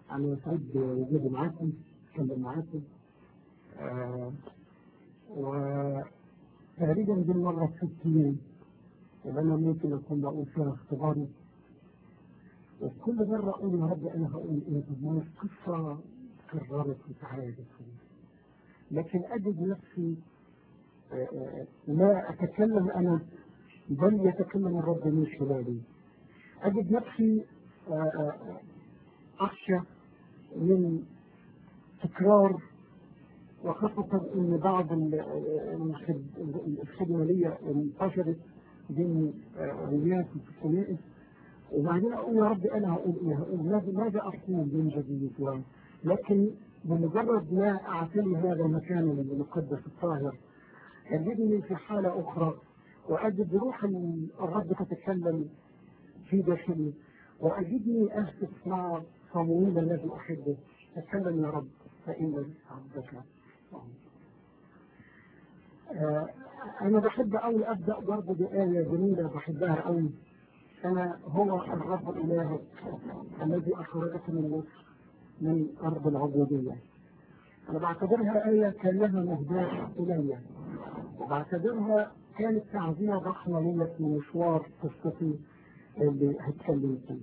أنا سعيد بوجودي معاكم أتكلم معاكم آه وتقريبا دي المرة الستين اللي أنا ممكن أكون بقول فيها اختباري وكل مرة أقول يا رب أنا هقول إيه طب ما القصة كررت وتعادت لكن أجد نفسي آه، آه، لا أتكلم أنا بل يتكلم الرب من خلالي أجد نفسي آه، آه، أخشى من تكرار وخاصة إن بعض ال- الخد- الخدمة لي انتشرت بين آه، الناس في الكنائس وبعدين أقول يا رب أنا هقول إيه هقول ماذا ماذا أقول من جديد و- لكن بمجرد ما أعتني هذا المكان المقدس الطاهر يجدني في حالة أخرى وأجد روح الرب تتكلم في داخلي وأجدني أهتف مع صمويل الذي أحبه تكلم يا رب فإن عبدك صامت. آه، أنا بحب أوي أبدأ برضه بآية جميلة بحبها أوي أنا هو الرب إلهك الذي أخرجك من مصر من أرض العبودية أنا بعتبرها آية كأنها مهداة إلي وبعتبرها كانت تعزية ضخمة ليا في مشوار قصتي اللي هتكلم فيه.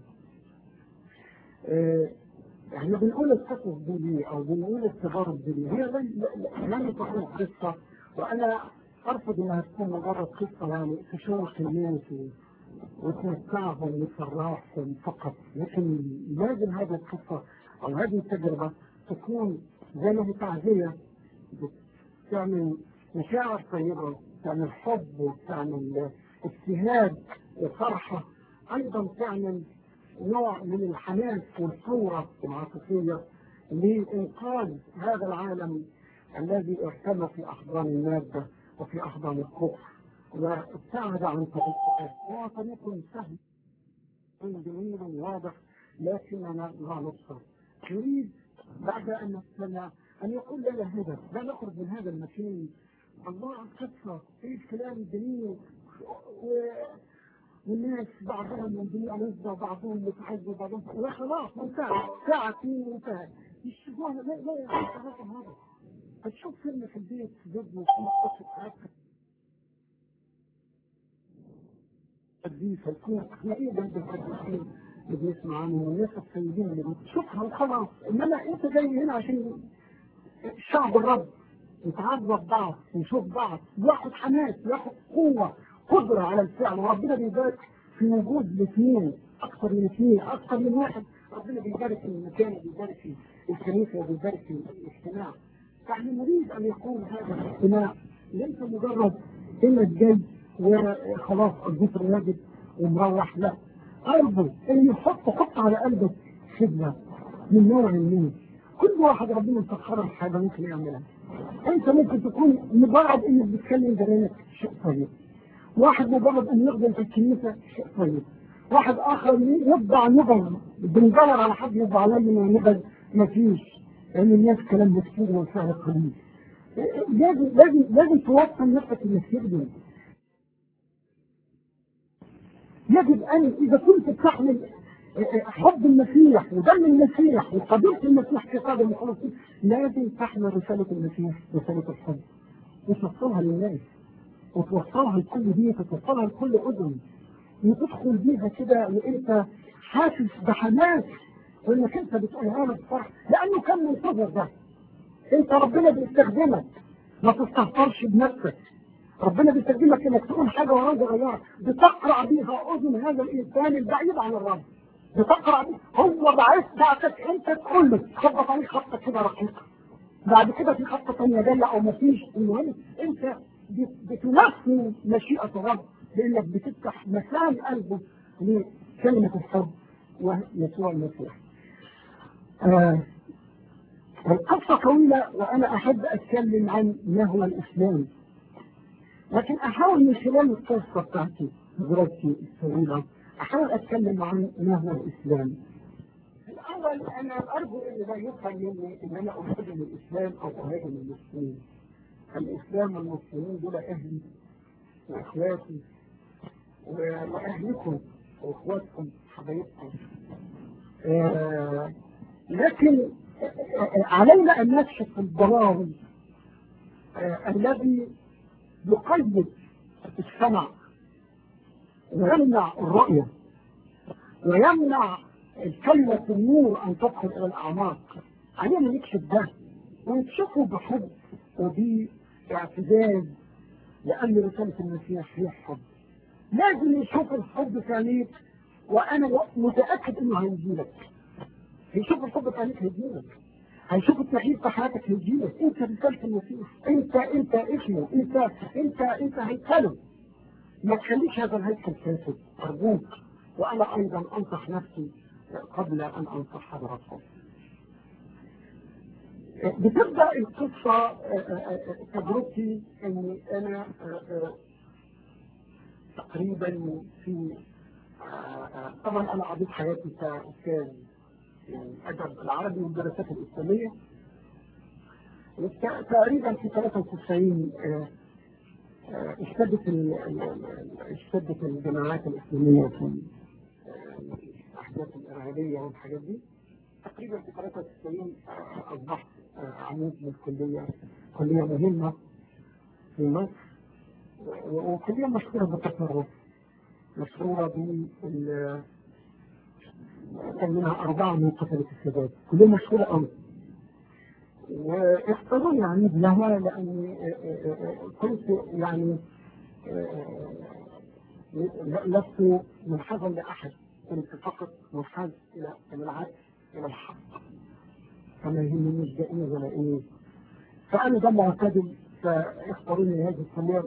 آه، احنا بنقول القصص دي ليه او بنقول التجارب دي ليه؟ هي لن لن تكون قصه وانا ارفض انها تكون مجرد قصه يعني تشوش الناس و- وتمتعهم وتفرحهم فقط لكن لازم هذه القصه او هذه التجربه تكون زي ما هي تعزيه بتعمل مشاعر طيبه تعمل حب وتعمل اجتهاد وفرحه ايضا تعمل نوع من الحماس والصورة العاطفية لإنقاذ هذا العالم الذي ارتمى في أحضان المادة وفي أحضان الكفر وابتعد عن طريق الحياة. هو طريق سهل جميل واضح لكننا لا نبصر نريد بعد أن نستمع أن يقول لنا هدف لا نخرج من هذا المكان الله قصة ايه الكلام الجميل و- والناس بعضهم ينزلوا على نزله وبعضهم متعز وبعضهم لا خلاص انتهى ساعة اثنين وانتهى يشوفوها لا لا يا أخي هذا هذا فتشوف فيلم في البيت جد وفي قصة حياتك حديثة تكون حقيقية جنب الحديثين اللي بنسمع عنهم والناس الطيبين اللي بتشوفها وخلاص انما انت جاي هنا عشان شعب الرب نتعرف بعض نشوف بعض ياخد حماس ياخد قوة قدرة على الفعل وربنا بيبارك في وجود الاثنين أكثر من اثنين أكثر من واحد ربنا بيبارك في المكان وبيبارك في الكنيسة وبيبارك في الاجتماع فاحنا نريد أن يكون هذا الاجتماع ليس مجرد إنك جاي وخلاص قضيت الواجب ومروح لا أرجو إن يحط حط على قلبك خدمة من نوع من كل واحد ربنا مسخر حاجة ممكن يعملها انت ممكن تكون مجرد انك بتكلم جيرانك شيء طيب واحد مجرد ان يخدم في الكنيسه شيء طيب واحد اخر يطبع نبل بندور على حد يطبع لنا نبل مفيش لان الناس كلام كتير والفعل قليل لازم لازم لازم توصل نفسك انك تخدم يجب ان اذا كنت تحمل حب المسيح ودم المسيح وقضية المسيح في قادم المخلصين لازم تحمل رسالة المسيح رسالة الحب وتوصلها للناس وتوصلها لكل بيت وتوصلها لكل أذن وتدخل بيها كده وانت حاسس بحماس وانك انت بتقولها له بفرح لانه كان منتظر ده انت ربنا بيستخدمك ما تستهترش بنفسك ربنا بيستخدمك انك تقول حاجه وراء صغيره بتقرع بيها اذن هذا الانسان البعيد عن الرب بتقرا هو بعث بعثك انت تقول له خبط عليك خبطه كده رقيقه بعد كده في خطه ثانيه جايه او مفيش المهم انت بتنفذ مشيئه الرب لانك بتفتح مسام قلبه لكلمه الحب ويسوع المسيح. آه القصة طويلة وأنا أحب أتكلم عن ما هو الإسلام لكن أحاول من خلال القصة بتاعتي تجربتي الطويلة أحاول أتكلم عن ما هو الإسلام. الأول أنا أرجو أن لا يفهم مني أن أنا أهاجم الإسلام أو أهاجم المسلمين. الإسلام والمسلمين دول أهلي وإخواتي وأهلكم وإخواتكم حبايبكم. آه لكن علينا أن نكشف الضرار الذي يقيد السمع ويمنع الرؤية ويمنع الكلمة النور أن تدخل إلى الأعماق علينا نكشف ده ونكشفه بحب وباعتدال لأن رسالة المسيح هي الحب لازم يشوف الحب في عينيك وأنا متأكد إنه هيجيلك هيشوف الحب في عينيك هيجيلك هيشوف التغيير في حياتك هيجيلك انت رسالة المسيح انت انت اسمه انت انت انت هيكله ما تخليش هذا الهيكل فاسد ارجوك وانا ايضا انصح نفسي قبل ان انصح حضراتكم بتبدا القصه تجربتي اني انا تقريبا في طبعا انا قضيت حياتي كاستاذ الادب العربي والدراسات الاسلاميه تقريبا في 93 اشتدت اشتدت الجماعات الاسلاميه في الاحداث الارهابيه والحاجات دي تقريبا في 93 اصبحت عميد من الكليه كليه مهمه في مصر وكليه مشهوره بالتصرف مشهوره بال كان منها أربعة من قتلة السادات كلها مشهورة قوي واختاروني عميد لها لأني كنت يعني لست منحازا لأحد كنت فقط منحاز إلى العدل إلى الحق فما يهمنيش ده إيه ولا إيه فأنا ده معتدل فاختاروني هذه الكلية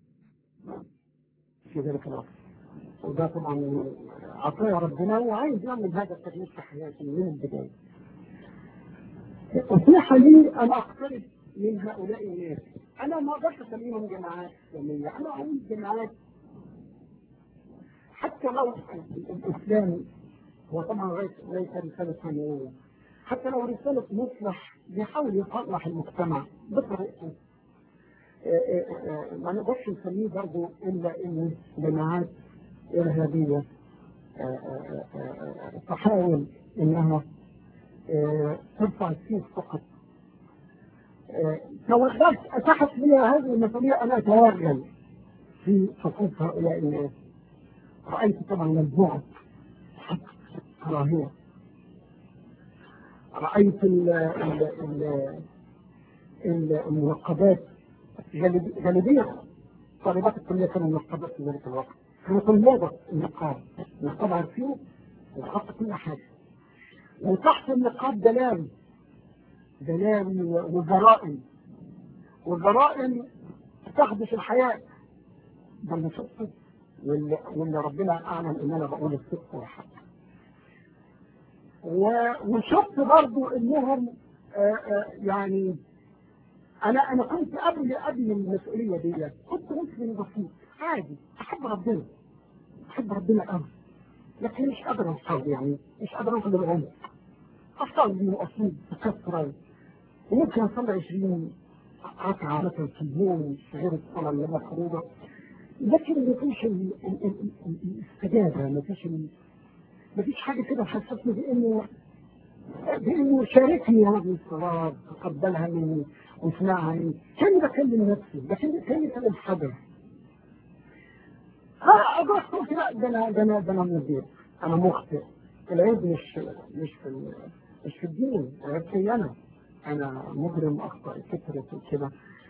في ذلك الوقت وده طبعا عطايا ربنا وعايز يعمل هذا التغيير في حياتي من البداية. أتيح لي أن أقترب من هؤلاء الناس. أنا ما أقدرش أسميهم جماعات إسلامية، أنا أقول جماعات حتى لو الإسلام هو طبعا ليس رسالة ثانوية. حتى لو رسالة مصلح بيحاول يصلح المجتمع بطريقته. ما نقدرش نسميه برضه إلا إنه جماعات إرهابية تحاول انها ترفع السيف فقط توغلت اتاحت لي هذه المسؤوليه ان اتوغل في صفوف هؤلاء الناس رايت طبعا البعد كراهيه رايت ال ال ال المنقبات غالبيه طالبات الكليه كانوا منقبات في ذلك الوقت كانت الموضة النقاب النقاب عارفينه وخط كل حاجة وتحت النقاب دلال دلال وجرائم والجرائم تخدش الحياة ده اللي شفته واللي, واللي ربنا أعلم إن أنا بقول الصدق والحق وشفت برضو إنهم آآ آآ يعني أنا أنا كنت قبل قبل المسؤولية دي كنت مسلم بسيط عادي احب ربنا احب ربنا قوي لكن مش قادر اوصل يعني مش قادر اوصل للعمق اصلي واصلي بكثره وممكن اصلي 20 ركعه مثلا في اليوم غير الصلاه اللي مفروضه لكن ما فيش الاستجابه ما فيش ما فيش حاجه كده تحسسني بانه بانه شاركني هذه الصلاه تقبلها مني واسمعها مني كاني بكلم نفسي لكن كاني بكلم حدا ها اقول لا ده انا ده انا ده انا مدير انا مخطئ العيب مش مش في مش في الدين العيب في انا انا مجرم اخطا كترت وكده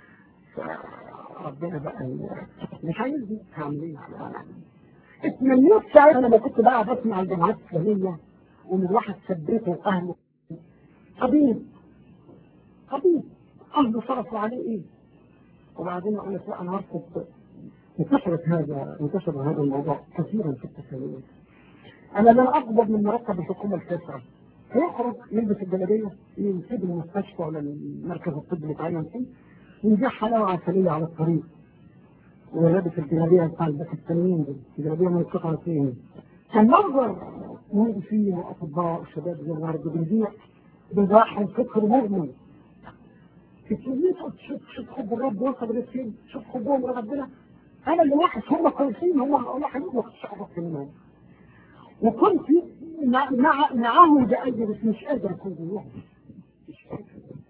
فربنا بقى مش عايزني هعمل ايه اتمنيت ساعتها لما كنت بقى بسمع الجماعات الاسلاميه وان الواحد ثبته واهله طبيب طبيب اهله صرفوا عليه ايه وبعدين اقول لك لا انا هرفض انتشرت هذا انتشر هذا الموضوع كثيرا في التساؤلات. انا لن اقبض من مرتب الحكومه الكاسره. هيخرج يلبس الجلابيه يسيب المستشفى ولا المركز الطبي اللي اتعين فيه ويبيع حلاوه عسليه على الطريق. ولابس الجلابيه بتاع الباكستانيين دي، الجلابيه من القطعه اثنين. كان منظر مهندسين واطباء وشباب زي الورد بيبيع بيضحي فكر مؤمن. كتير شوف شوف حب الرب وصل لفين، شوف حبهم لربنا انا اللي واحد هم كويسين هم الله حبيبي ما كنتش اعرف منهم وكنت مع مع معه بأجل بس مش قادر أكون جواه مش قادر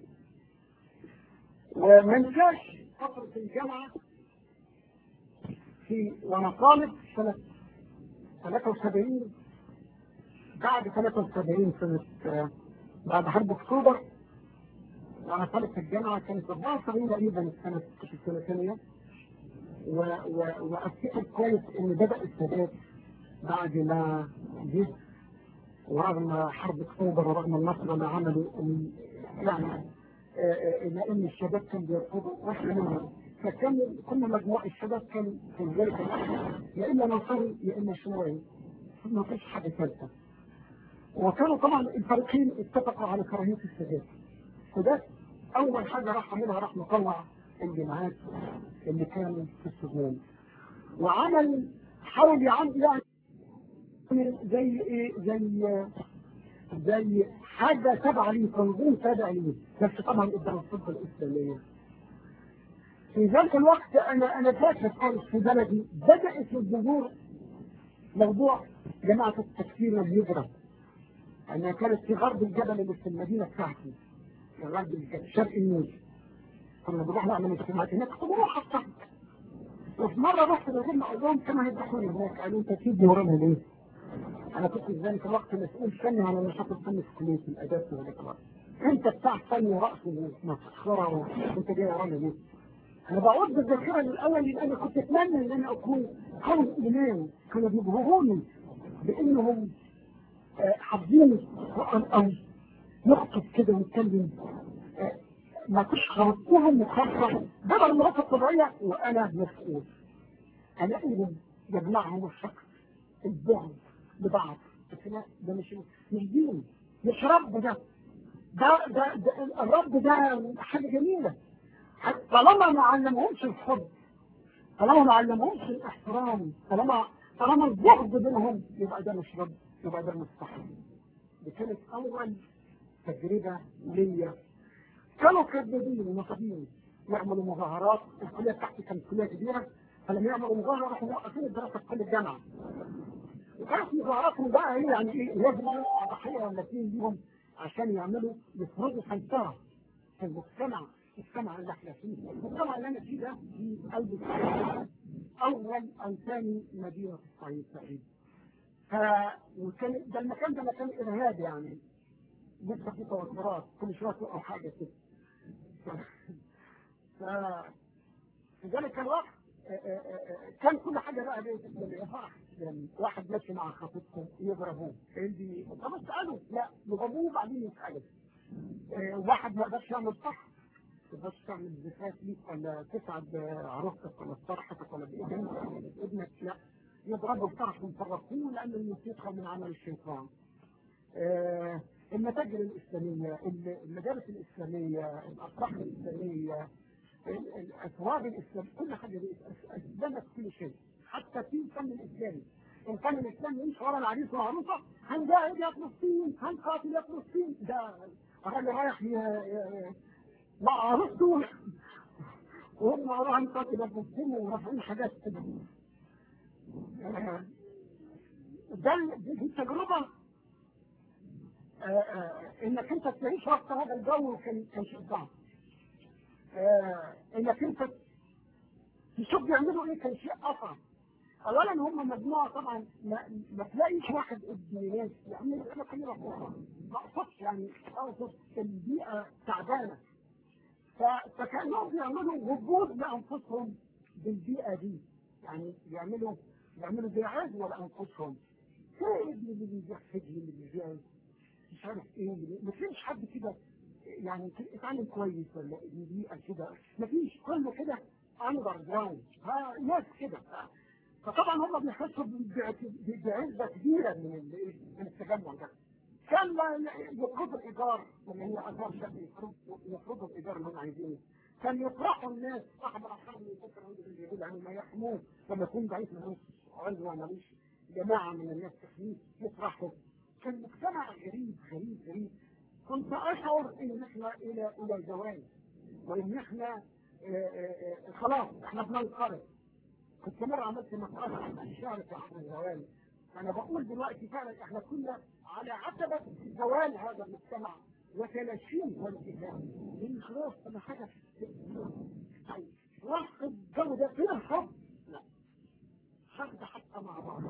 وما انساش فترة الجامعة في وانا طالب سنة 73 بعد 73 سنة آه، بعد حرب اكتوبر وانا طالب في الجامعة كانت 74 تقريبا السنة في السنة الثانية و- و- وافتكر كويس ان بدأ السادات بعد ما جه ورغم حرب اكتوبر ورغم النصر اللي عمله ال- يعني آه، آه، لان الشباب كان بيرفضوا واحنا منهم فكان كنا مجموعة الشباب كان في ذلك الوقت يا اما نصري يا اما شيوعي ما فيش حاجة ثالثة وكانوا طبعا الفريقين اتفقوا على كراهية السادات السادات أول حاجة راح عملها راح مطلع الجماعات اللي كانوا في السجون وعمل حاول يعمل يعني زي ايه زي زي حاجة تابعة ليه تنظيم تابع ليه بس طبعا قدام السلطة الإسلامية في ذلك الوقت أنا أنا فاكر خالص في بلدي بدأت الظهور موضوع جماعة التكفير والهجرة أنها كانت في غرب الجبل اللي في المدينة بتاعتي في غرب الجبل شرق النيل كنا بنروح نعمل اجتماعات هناك كنت بروح أصلا وفي مرة رحت لهم أقول لهم كما يدخلوني هناك قالوا أنت تيجي ورانا ليه؟ أنا كنت في ذلك الوقت مسؤول فني عن النشاط الفني في كلية الآداب في ذلك الوقت أنت بتاع فن ورقص ومسخرة وأنت جاي ورانا ليه؟ أنا بعود بالذاكرة للأول لأن أنا كنت أتمنى إن أنا أكون قوي إيمان كانوا بيبهروني بإنهم آه، حافظين القرآن قوي يخطب كده ويتكلم آه، ما كنتش خرجتهم مخصص بدل المرات الطبيعية وأنا مسؤول ألاقيهم يجمعهم الشكل البعد ببعض بس لا ده مش مش دين مش رب ده ده ده, ده الرب ده حاجة جميلة طالما ما علمهمش الحب طالما ما علمهمش الاحترام طالما طالما الزهد بينهم يبقى ده مش رب يبقى ده مستحيل دي كانت اول تجربه ليا كانوا كذابين ونصابين يعملوا مظاهرات الكليه بتاعتي كانت كليه كبيره فلما يعملوا مظاهره راحوا موقفين الدراسه في كل الجامعه وكانت مظاهراتهم بقى هي يعني ايه يجمعوا ضحيه ولا اثنين ليهم عشان يعملوا يفرضوا سيطره في المجتمع المجتمع اللي احنا فيه المجتمع اللي انا فيه ده في قلب الصعيد اول او ثاني مدينه في الصعيد تقريبا ف وكان ده المكان ده مكان ارهاب يعني لسه في توترات كل شويه تقع حاجه كده ف في ذلك الوقت آه، آه، آه، كان كل حاجه بقى بقى فرح يعني واحد ماشي مع خطيبته يضربوه عندي طب اساله لا يضربوه وبعدين يساله آه، واحد ما يقدرش يعمل صح ما تقدرش تعمل زفاف ليك ولا تسعد عروستك ولا فرحتك ولا بابنك ابنك لا يضربوا الفرح ويفرقوه لان الموسيقى من عمل الشيطان آه، المتاجر الإسلامية المدارس الإسلامية الأفراح الإسلامية ال- الأسواق الإسلامية كل حاجة دي أسلمت كل شيء حتى في الفن الإسلامي الفن الإسلامي يمشي ورا العريس والعروسة هنجاهد يا فلسطين هنقاتل يا فلسطين ده الراجل رايح ي- ي- مع عروسته وهم وراها هنقاتل يا فلسطين ورافعين حاجات كده آه، ده دي دي تجربة آه، آه، انك انت تعيش وسط هذا الجو كان كان شيء صعب آه، انك انت تشوف بيعملوا ايه كان شيء اصعب اولا هم مجموعه طبعا ما, ما تلاقيش واحد ابن ناس يعملوا انا كلمه ما اقصدش يعني اقصد البيئه تعبانه ف- فكانهم بيعملوا وجود لانفسهم بالبيئه دي يعني بيعملوا بيعملوا زي عزوه لانفسهم ايه ابن اللي بيبيع سجن اللي بيبيع مش عارف ايه مفيش حد كده يعني اتعلم كويس ولا بيئة كده مفيش كله كده اندر جراوند ها ناس كده فطبعا هم بيحسوا ب- بعزة كبيرة من ال- من التجمع ده كان لا- يفرضوا الايجار لما هي اثار شقه يفرضوا يفرضوا الايجار اللي هم عايزينه كان يفرحوا الناس صاحب الاصحاب اللي يفكر عنده اللي يقول يعني ما يحموه لما يكون ضعيف ملوش عنده ملوش جماعه من الناس تحميه يفرحوا كان مجتمع غريب غريب غريب كنت اشعر ان احنا الى الى زوال وان احنا آه، آه، آه، خلاص احنا بننقرض كنت مرة عملت مسألة عن الشعر في عصر الزوال انا بقول دلوقتي فعلا احنا كنا على عتبه زوال هذا المجتمع وتلاشين والانتهاء لان خلاص انا حاجه طيب وفق الجوده فيها حب لا حد حتى مع بعض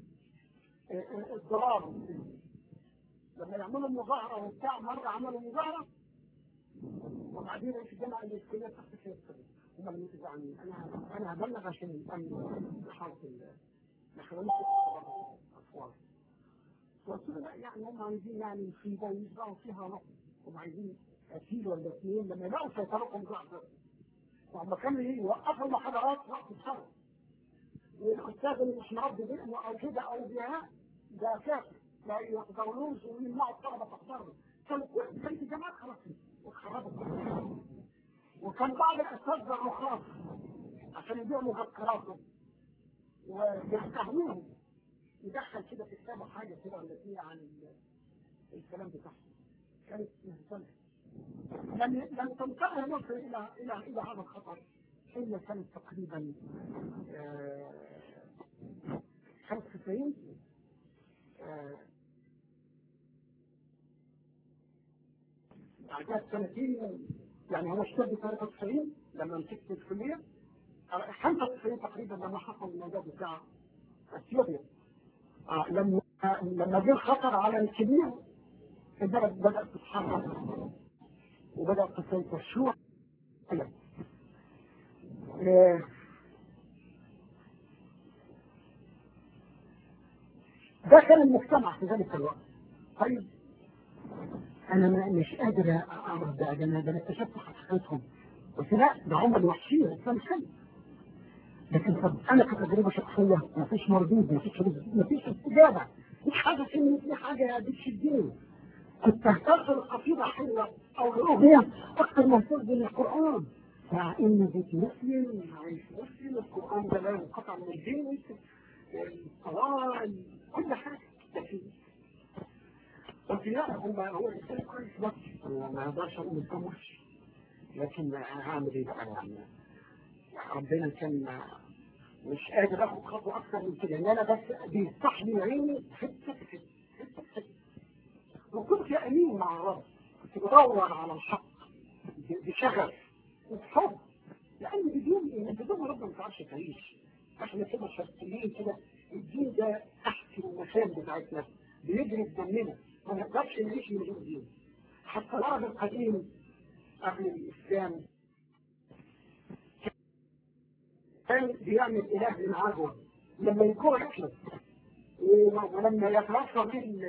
الضرار لما يعملوا مظاهره وبتاع مره عملوا مظاهره وبعدين في الجامعه الاسكندريه تحت شيء هم اللي عني انا انا هبلغ عشان الامن يحاول ما خلونيش اصوات قلت له لا يعني هم عايزين يعني مصيبه ويزرعوا فيها رقم هم عايزين قتيل ولا اثنين لما يلاقوا سيطرتهم ضعف فهم كانوا ايه يوقفوا المحاضرات وقت الحرب والاستاذ اللي مش مربي ذهنه او كده او بها ده كافر لا يقدرونوش ويمنعوا الطلبه تحضروا كان كانت الجامعات خلاص اتخربت وكان بعض الاساتذه الرخاص عشان يبيعوا مذكراتهم ويستهويهم يدخل كده في كتابه حاجه كده ولا فيها عن الكلام بتاعهم كانت مهتمه لم لم تنتقل مصر الى الى الى هذا الخطر الا سنه تقريبا 95 بعدها سنتين يعني هو اشتد 93 لما مسكت الكليه 95 تقريبا لما حصل الموضوع بتاع اثيوبيا آه لما لما جه الخطر على الكبير البلد بدات تتحرك وبدات تسيطر شو آه ده كان المجتمع في ذلك الوقت طيب انا مش قادر اعرف ده ده انا اكتشفت حقيقتهم قلت لا ده هم الوحشين الانسان حلو لكن طب انا كتجربه شخصيه ما فيش مردود ما فيش ما فيش استجابه مش حاجه ان في حاجه بتشدني كنت اهتز القصيده حلوه او الاغنيه اكثر ما اهتز القران مع ان بيت مسلم عايش مسلم القران ده لا ينقطع من البيت الطوال كل حاجه لكن قلت لا هو هو الانسان كويس بس ما اقدرش اقول الانسان وحش لكن هعمل ايه بقى يعني ربنا كان مش قادر اخد خطوه اكثر من كده ان انا بس بيستحمي عيني حته حته حته حته وكنت امين مع الرب كنت بدور على الحق بشغف وبحب لان بدون ايه بدون رب ما تعرفش تعيش احنا كده شرطيين كده الدين ده تحت المكان بتاعتنا بيجري في دمنا ما نقدرش نعيش من غير دين حتى العرب القديم قبل الاسلام كان بيعمل اله للعجوه لما يكون اكله ولما يتوفر به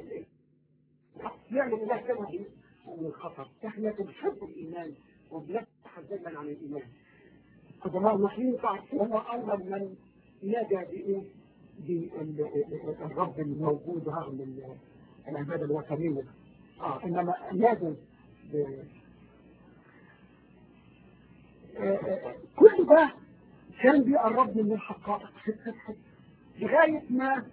يعمل اله كما من الخطر احنا بنحب الايمان وبنبحث دايما عن الايمان قدماء المسلمين هم اول من نادى بايه بالرب الموجود رغم العباده الوثنيه اه انما نادوا كل ده كان بيقربني من الحقائق حته حته لغايه ما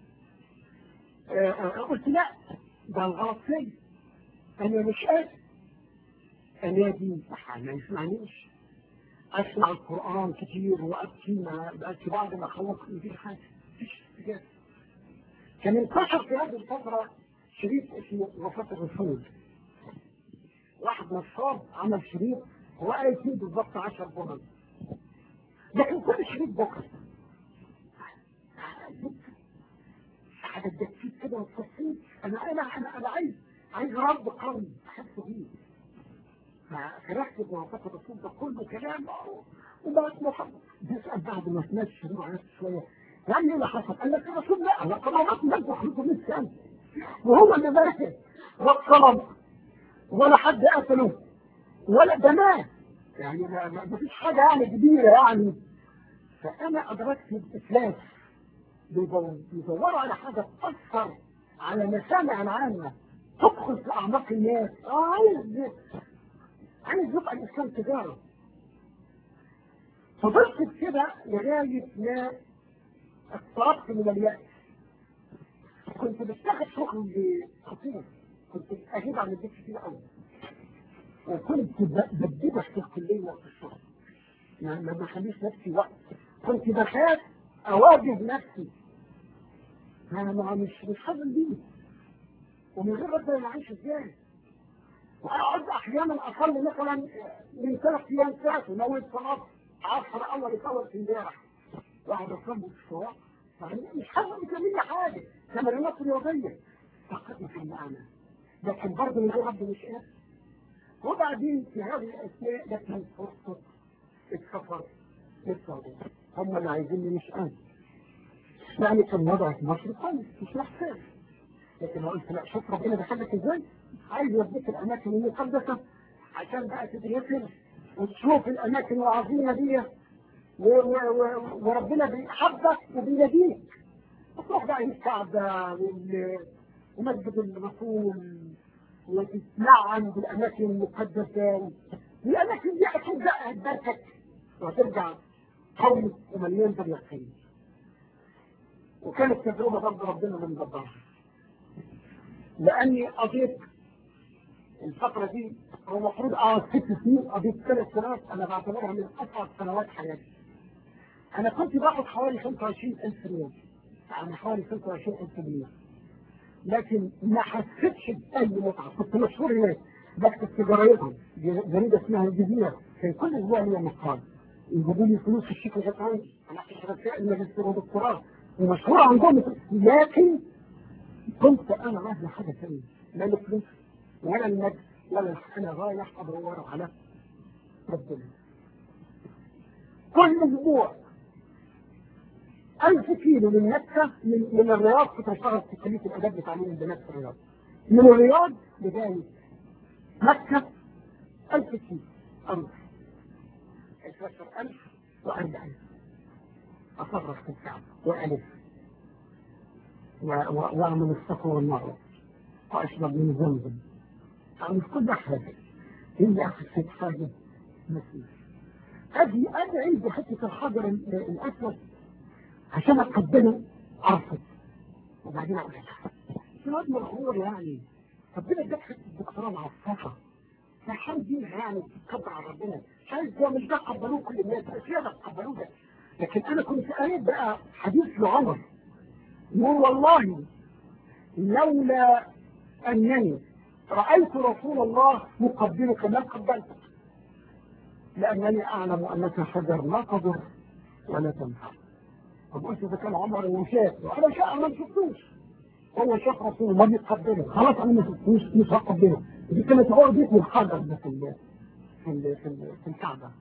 قلت لا ده الغلط فيا انا مش قادر انا دي ما يسمعنيش اسمع القران كتير وابكي ما ابكي بعد ما اخلص مفيش حاجه مفيش استجابه كان انتشر في هذه الفتره شريط اسمه وفاه الرسول واحد نصاب عمل شريط هو قال فيه بالظبط 10 جمل لكن كل شريط بكره حاجه تدفيك كده وتفصيل انا انا انا انا عايز عايز رب قوي احس بيه فرحت بوفاه الرسول ده كله كلام وبقت محمد بيسال بعد ما سمعت الشريط عرفت شويه يعني ايه اللي حصل؟ قال لك الرسول لا انا قرارات مات 500 سنه وهو اللي مات والطلب ولا حد قتله ولا ده مات يعني ما فيش حاجه يعني كبيره يعني فانا ادركت الافلاس بيدوروا على حاجه تاثر على مسامع العامه تدخل في اعماق الناس اه عايز عايز يبقى الانسان تجاره فضلت كده لغايه ما اقتربت من اليأس كنت بشتغل شغل خطير كنت اجيب عن البيت كتير قوي وكنت بدبش في الكليه وقت الشغل يعني ما بخليش نفسي وقت كنت بخاف اواجه نفسي انا ما مش مش حاضر بيه ومن غير ربنا نعيش ازاي واقعد احيانا اصلي مثلا من ثلاث ايام فاتوا نويت صلاه عصر اول يصور في امبارح واحد اصلي في الصلاه يعني مش حاجه بتعمل حاجه تمرينات رياضيه فقط في المعنى لكن برضه من غير رب مش قادر وبعدين في هذه الاثناء لكن فرصه السفر للسعوديه هم اللي عايزيني مش انا يعني كان وضع في مصر كويس مش محتاج لكن انا قلت لا شوف ربنا دخلك ازاي عايز يوديك الاماكن المقدسه عشان بقى تدرسها وتشوف الاماكن العظيمه دي و- و- و- وربنا بيحبك وبيناديك وتروح بقى الكعبه وال- ومسجد الرسول وتتلعن بالاماكن المقدسه الاماكن دي اكيد بقى هتباركك وهترجع قوي ومليان باليقين وكانت تجربه برضه ربنا من مدبرها لاني قضيت الفتره دي هو المفروض اقعد ست سنين قضيت ثلاث سنوات انا بعتبرها من اصعب سنوات حياتي انا كنت باخد حوالي 25000 ريال يعني حوالي 25000 جنيه لكن ما حسيتش باي متعه كنت مشهور هناك بكتب في جرايدهم جريده اسمها الجزيره كان كل اسبوع ليا مقال يجيبوا لي فلوس في الشيك كانت عندي انا في رسائل الماجستير والدكتوراه ومشهور عندهم لكن كنت انا رايح لحاجه ثانيه لا الفلوس ولا المجد ولا الح- انا رايح ادور على ربنا كل اسبوع ألف كيلو من مكة من, من الرياض كنت بشتغل في كلية الآداب لتعليم البنات في الرياض من الرياض لغاية مكة ألف كيلو أروح اتوسر ألف وأرجع أصرف في الكعبة وألف و- و- وأعمل الصفا والمروة وأشرب من زمزم أعمل كل حاجة إلا حسيت حاجة مسيح أجي أدعي بحتة الحجر ال- الأسود عشان أقدمه أرفض وبعدين أقول لك سؤال مغرور يعني ربنا اداك حته الدكتوراه مع الصفا فالحمد لله يعني تتكبر على ربنا مش عايز ده مش ده قبلوه كل الناس بس هي ده قبلوه ده لكن انا كنت قريت بقى حديث لعمر يقول والله لولا انني رايت رسول الله يقبلك ما قبلتك لانني اعلم انك حجر لا تضر ولا تنفع طب قلت اذا كان عمر وشاف انا شاء ما شفتوش هو شاف رسول ما بيتقبله خلاص انا ما شفتوش مش هقبله دي كانت عقدة الحجر ده في ال- في ال- في ال- في الكعبه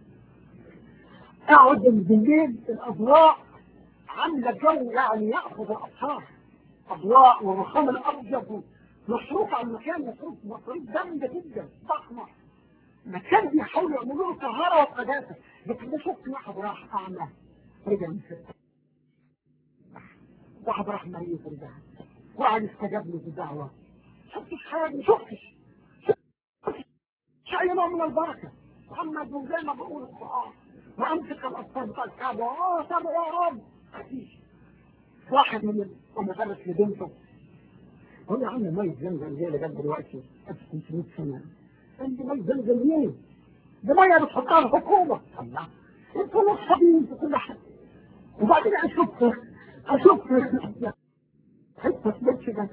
اقعد بالليل الاضواء عامله جو يعني ياخذ الابصار اضواء والرخام الابيض مصروف على المكان مصروف مصروف جامده جدا ضخمه مكان بيحاولوا يعملوا له طهاره وقداسه لكن ده شفت واحد راح اعمى رجع من ستة واحد راح مريض رجع واحد استجاب له بدعوه شفتش حاجه شفتش شفتش اي نوع من البركه محمد زي ما بقول القران وامسك الاطفال بتاع الكعبه اه طب يا رب مفيش واحد من المدرس لبنته قال يا عم ميت زمزم زي اللي جاب دلوقتي 1500 سنه قال لي ميت زمزم ليه؟ ده ميه بتحطها الحكومه الله انتوا نصابين في كل حاجه وبعدين اشوف اشوف حته بيتش ده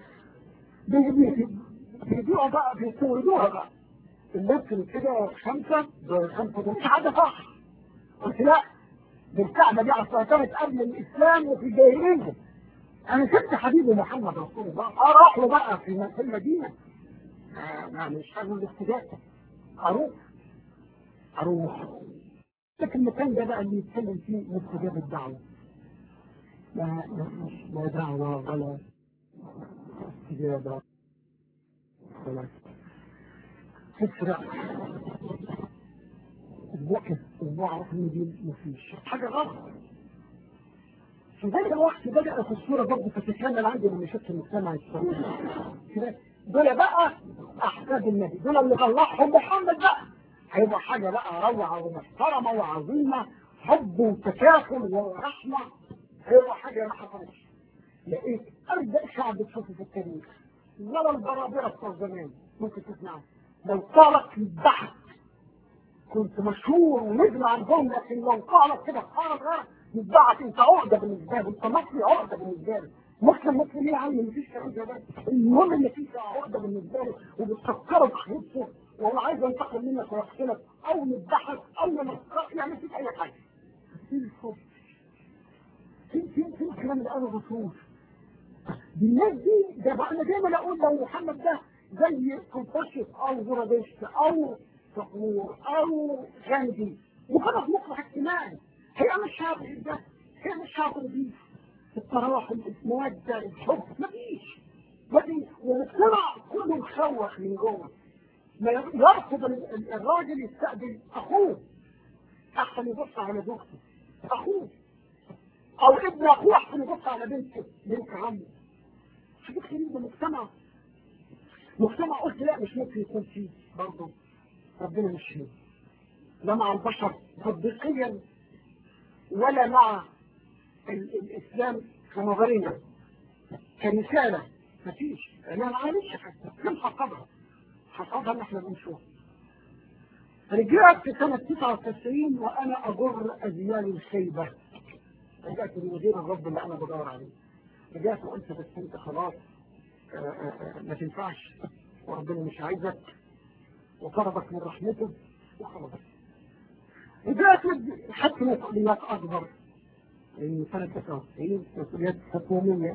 بيبيعوا بقى بيستوردوها بقى اللبس كده خمسه بخمسه دول حاجه صح قلت لا دي الكعبه دي اصلا كانت قبل الاسلام وفي الجاهليه انا سبت حبيبي محمد رسول الله اروح له بقى في في المدينه آه، يعني مش حاجه الافتداء اروح اروح لكن المكان ده بقى اللي يتكلم فيه مستجاب الدعوه لا لا مش لا دعوه ولا استجابه ولا تسرع اسبوع كده اسبوع اروح المدينه مفيش حاجه غلط في ذلك الوقت بدأت الصورة برضه تتكلم عندي من مشاكل المجتمع السعودي كده دول بقى أحفاد النبي دول اللي طلعهم محمد بقى هيبقى حاجة بقى روعة ومحترمة وعظيمة حب وتكافل ورحمة هيبقى حاجة ما حصلتش لقيت أرجع شعب تشوفه في التاريخ ولا البرابرة بتوع زمان ممكن تسمعوا لو طالت البحث كنت مشهور ونجم عندهم لكن لو قالت كده قالت غير يتبعت انت عقده بالنسبه لي انت مصري عقده بالنسبه لي مسلم مسلم ايه يا عم مفيش كلام ده بس المهم ان في عقده بالنسبه له وبتفكره بحيثه وهو عايز ينتقم منك ويقتلك او يذبحك او ينقصك يعني مفيش اي حاجه في الحب في في في الكلام اللي قاله الرسول دي الناس دي ده بقى انا دايما اقول لو محمد ده زي كونفوشيوس او زرادشت او صقور او غاندي مجرد مصلح اجتماعي هي مش شعب ده هي مش شعب نظيف التراحم المودة الحب مفيش مفيش والمجتمع كله مشوش من جوه ما يرفض الراجل يستقبل اخوه احسن يبص على زوجته اخوه او ابن اخوه احسن يبص على بنته بنت عمه شوف كريم ده مجتمع مجتمع قلت لا مش ممكن يكون فيه برضه ربنا مش فيه لا مع البشر تطبيقيا ولا مع ال الاسلام كنظريه كرساله مفيش انا ما عارفش حتى كم حقبها حقبها اللي احنا بنشوفها رجعت في سنة 99 وأنا أجر أزيال الخيبة رجعت لمدير الرب اللي أنا بدور عليه رجعت وقلت بس أنت خلاص آآ آآ ما تنفعش وربنا مش عايزك وطردك من رحمته وخلاص رجعت خدت مسؤوليات أكبر من سنة 99 مسؤوليات حكومية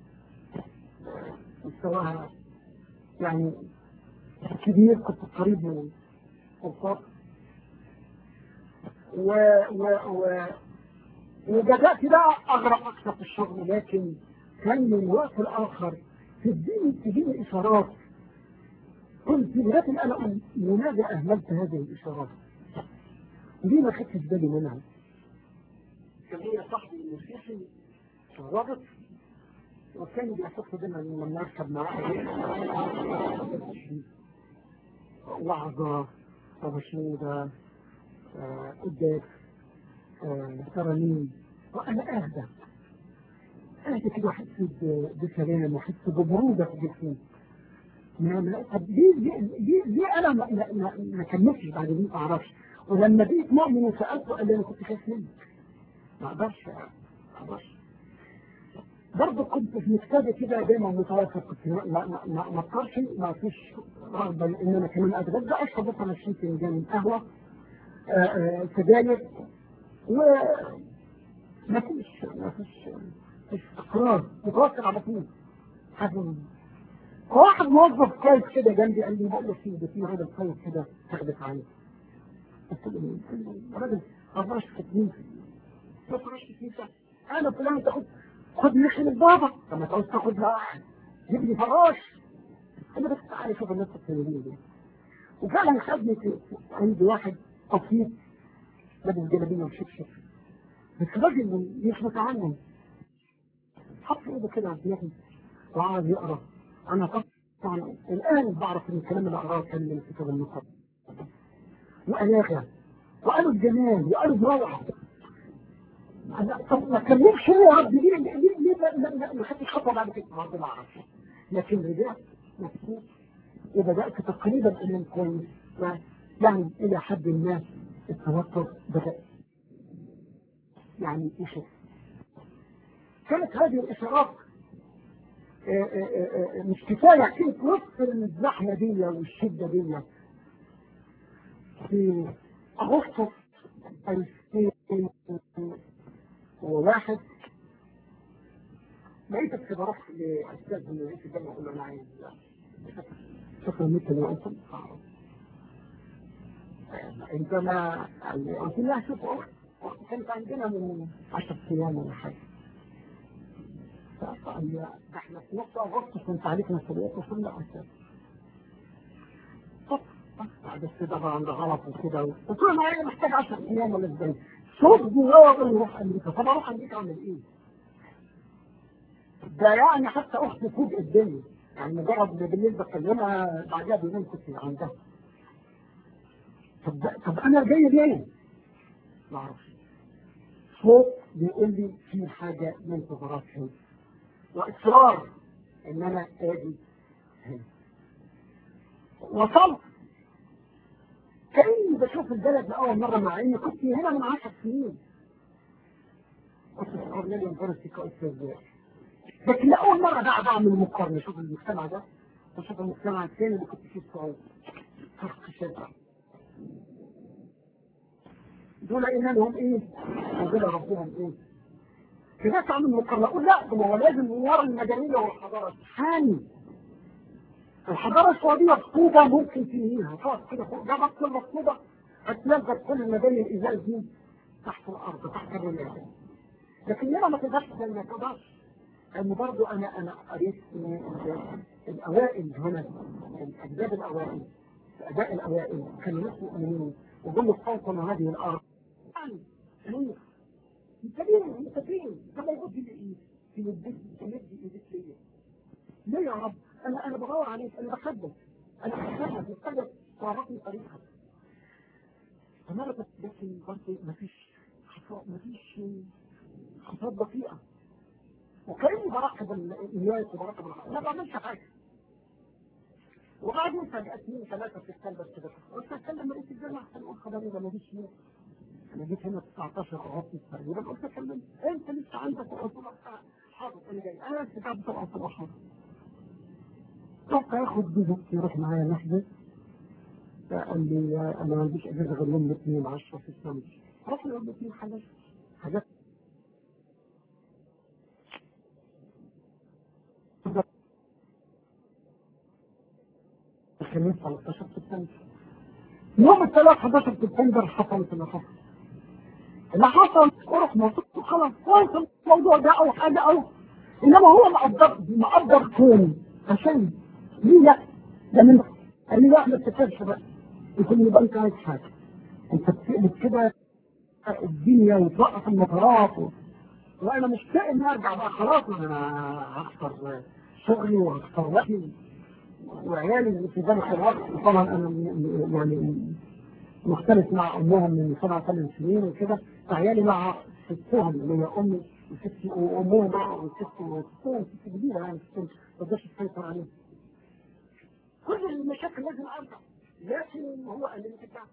مستواها يعني كبير كنت قريب من السلطات و و و وبدأت بقى أغرق أكثر في الشغل لكن كان من وقت لآخر تديني تديني إشارات كنت لكن أنا لماذا أهملت هذه الإشارات؟ ليه ما خدتش بالي منها؟ كان ليا صاحبي الموسيقي الرابط وكان بيحط دايما لما نركب معاه وعظة ومشهودة قداس ترانيم وأنا أهدى أهدى كده أحس بسلام وأحس ببرودة في جسمي طب دي دي دي, دي أنا ما, ما, ما كملتش بعد دي ما أعرفش ولما جيت مؤمن وسألته قال لي أنا كنت خايف منك ما أقدرش ما أقدرش برضه كنت في مكتبة كده دايما متوافق كنت ما ما ما ما اضطرش ما فيش رغبة ان انا كمان اتغدى اشرب مثلا 20 فنجان قهوة سجاير و ما فيش ما فيش فيش استقرار متوكل على طول حاجة فواحد موظف كويس كده جنبي قال لي بقول لك في ده في راجل كويس كده تاخدك عليه قلت له مين؟ راجل فراش في كنيسة فراش في كنيسة انا فلان تاخد خد نخل البابا لما تعوز تاخد واحد جيب لي فراش انا بس تعالى شوف الناس التانيين دي وفعلا خدني في عند واحد قصير لابس جلابيه وشبشب بس راجل مش متعلم حط ايده كده على دماغي وقعد يقرا انا طبعا الان بعرف ان الكلام اللي اقراه كان من الكتاب المقدس والاغا وقالوا الجمال وقالوا بروعه طب ما كملش ليه يا رب ليه ليه ليه ما خدتش خطوه بعد كده برضه ما اعرفش لكن رجعت مبسوط وبدات تقريبا انام كويس يعني الى حد ما التوتر بدا يعني يشوف كانت هذه الاشارات مش كفايه كنت وسط الزحمه دي والشده دي في اغسطس 2000 وواحد لقيتك كده رحت لاستاذ من رئيس الجامعه اقول له انا عايز شكرا مثل ما انت انت ما قلت لها شوف اخت كانت عندنا من 10 ايام ولا حاجه فقال لي احنا في نص اغسطس كنت عليك مسؤوليات قلت له استاذ بعد كده بقى عند غلط وكده قلت له انا محتاج 10 ايام ولا ازاي صوت جواه يروح امريكا طب اروح امريكا اعمل ايه؟ ده يعني حتى اختي فوق الدنيا يعني مجرد بالليل بكلمها بعدها بيومين كنت عندها طب طب انا جاي ليه؟ ما اعرفش صوت بيقول لي في حاجه من قدرات هنا واصرار ان انا اجي هنا وصلت كأني بشوف البلد لأول مرة مع إني كنت هنا من عشر سنين كنت في كورنيل يونيفرستي كأستاذ لكن لأول مرة بقى بعمل مقارنة شوف المجتمع ده وشوف المجتمع الثاني اللي كنت فيه الصعود فرق شاسع دول إيمانهم إيه ودول ربهم إيه كده تعمل مقارنة أقول لا ده هو لازم ورا المدنية والحضارة حاني الحضارة السعودية طوبة ممكن تنهيها خلاص كده فوق ده بس المطلوبة هتنزل كل المباني الإزاز دي تحت الأرض تحت الرمال لكن لما ما تقدرش ما تقدرش لأن برضه أنا أنا قريت إن الأوائل هنا الأجداد الأوائل الأداء الأوائل كانوا ناس مؤمنين وجم استوطنوا هذه الأرض يعني تاريخ انت ليه انت فين؟ طب يقول لي ايه؟ في يدك في يدي ايدك ليا ليه يا رب؟ انا انا بدور عليك انا بحبك انا بحبك محتاج تعرفني طريقك فمرة لكن برضه مفيش خطوات مفيش خطوات بطيئة وكأني براقب الناس وبراقب الخطوات ما بعملش حاجة وبعدين فجأة اثنين ثلاثة في الكلبة كده قلت اتكلم رئيس الجامعة احسن اقول خبري ده ماليش ناس انا جيت هنا 19 اغسطس تقريبا قلت اكلم انت لسه عندك قلت له حاضر انا جاي انا لسه قاعد طبعا في الاشهر رحت اخد جوزك يروح معايا نحجز قال لي انا ما عنديش اجازه غير يوم الاثنين 10 في السنه رحنا يوم الاثنين حاجات حاجات الخميس 13 سبتمبر يوم الثلاث 11 سبتمبر حصلت اللي حصل اللي حصل اروح مصر خلاص كويس الموضوع ده او حاجه او انما هو مقدر مقدر كون عشان ليه لا ده من قال لي لا ما تفكرش بقى يكون يبقى انت عايز حاجه انت بتقلب كده الدنيا وتوقف المطارات و... وانا مشتاق اني ارجع بقى خلاص انا هخسر شغلي وهخسر وقتي وعيالي في ذلك الوقت طبعا انا يعني مختلف مع امهم من سبع ثمان سنين وكده فعيالي مع ستهم اللي هي امي وستي وامهم بقى وستي وستهم ست كبيره يعني ستهم ما تقدرش تسيطر عليهم كل المشاكل لازم ارجع لكن هو قال لي ترجع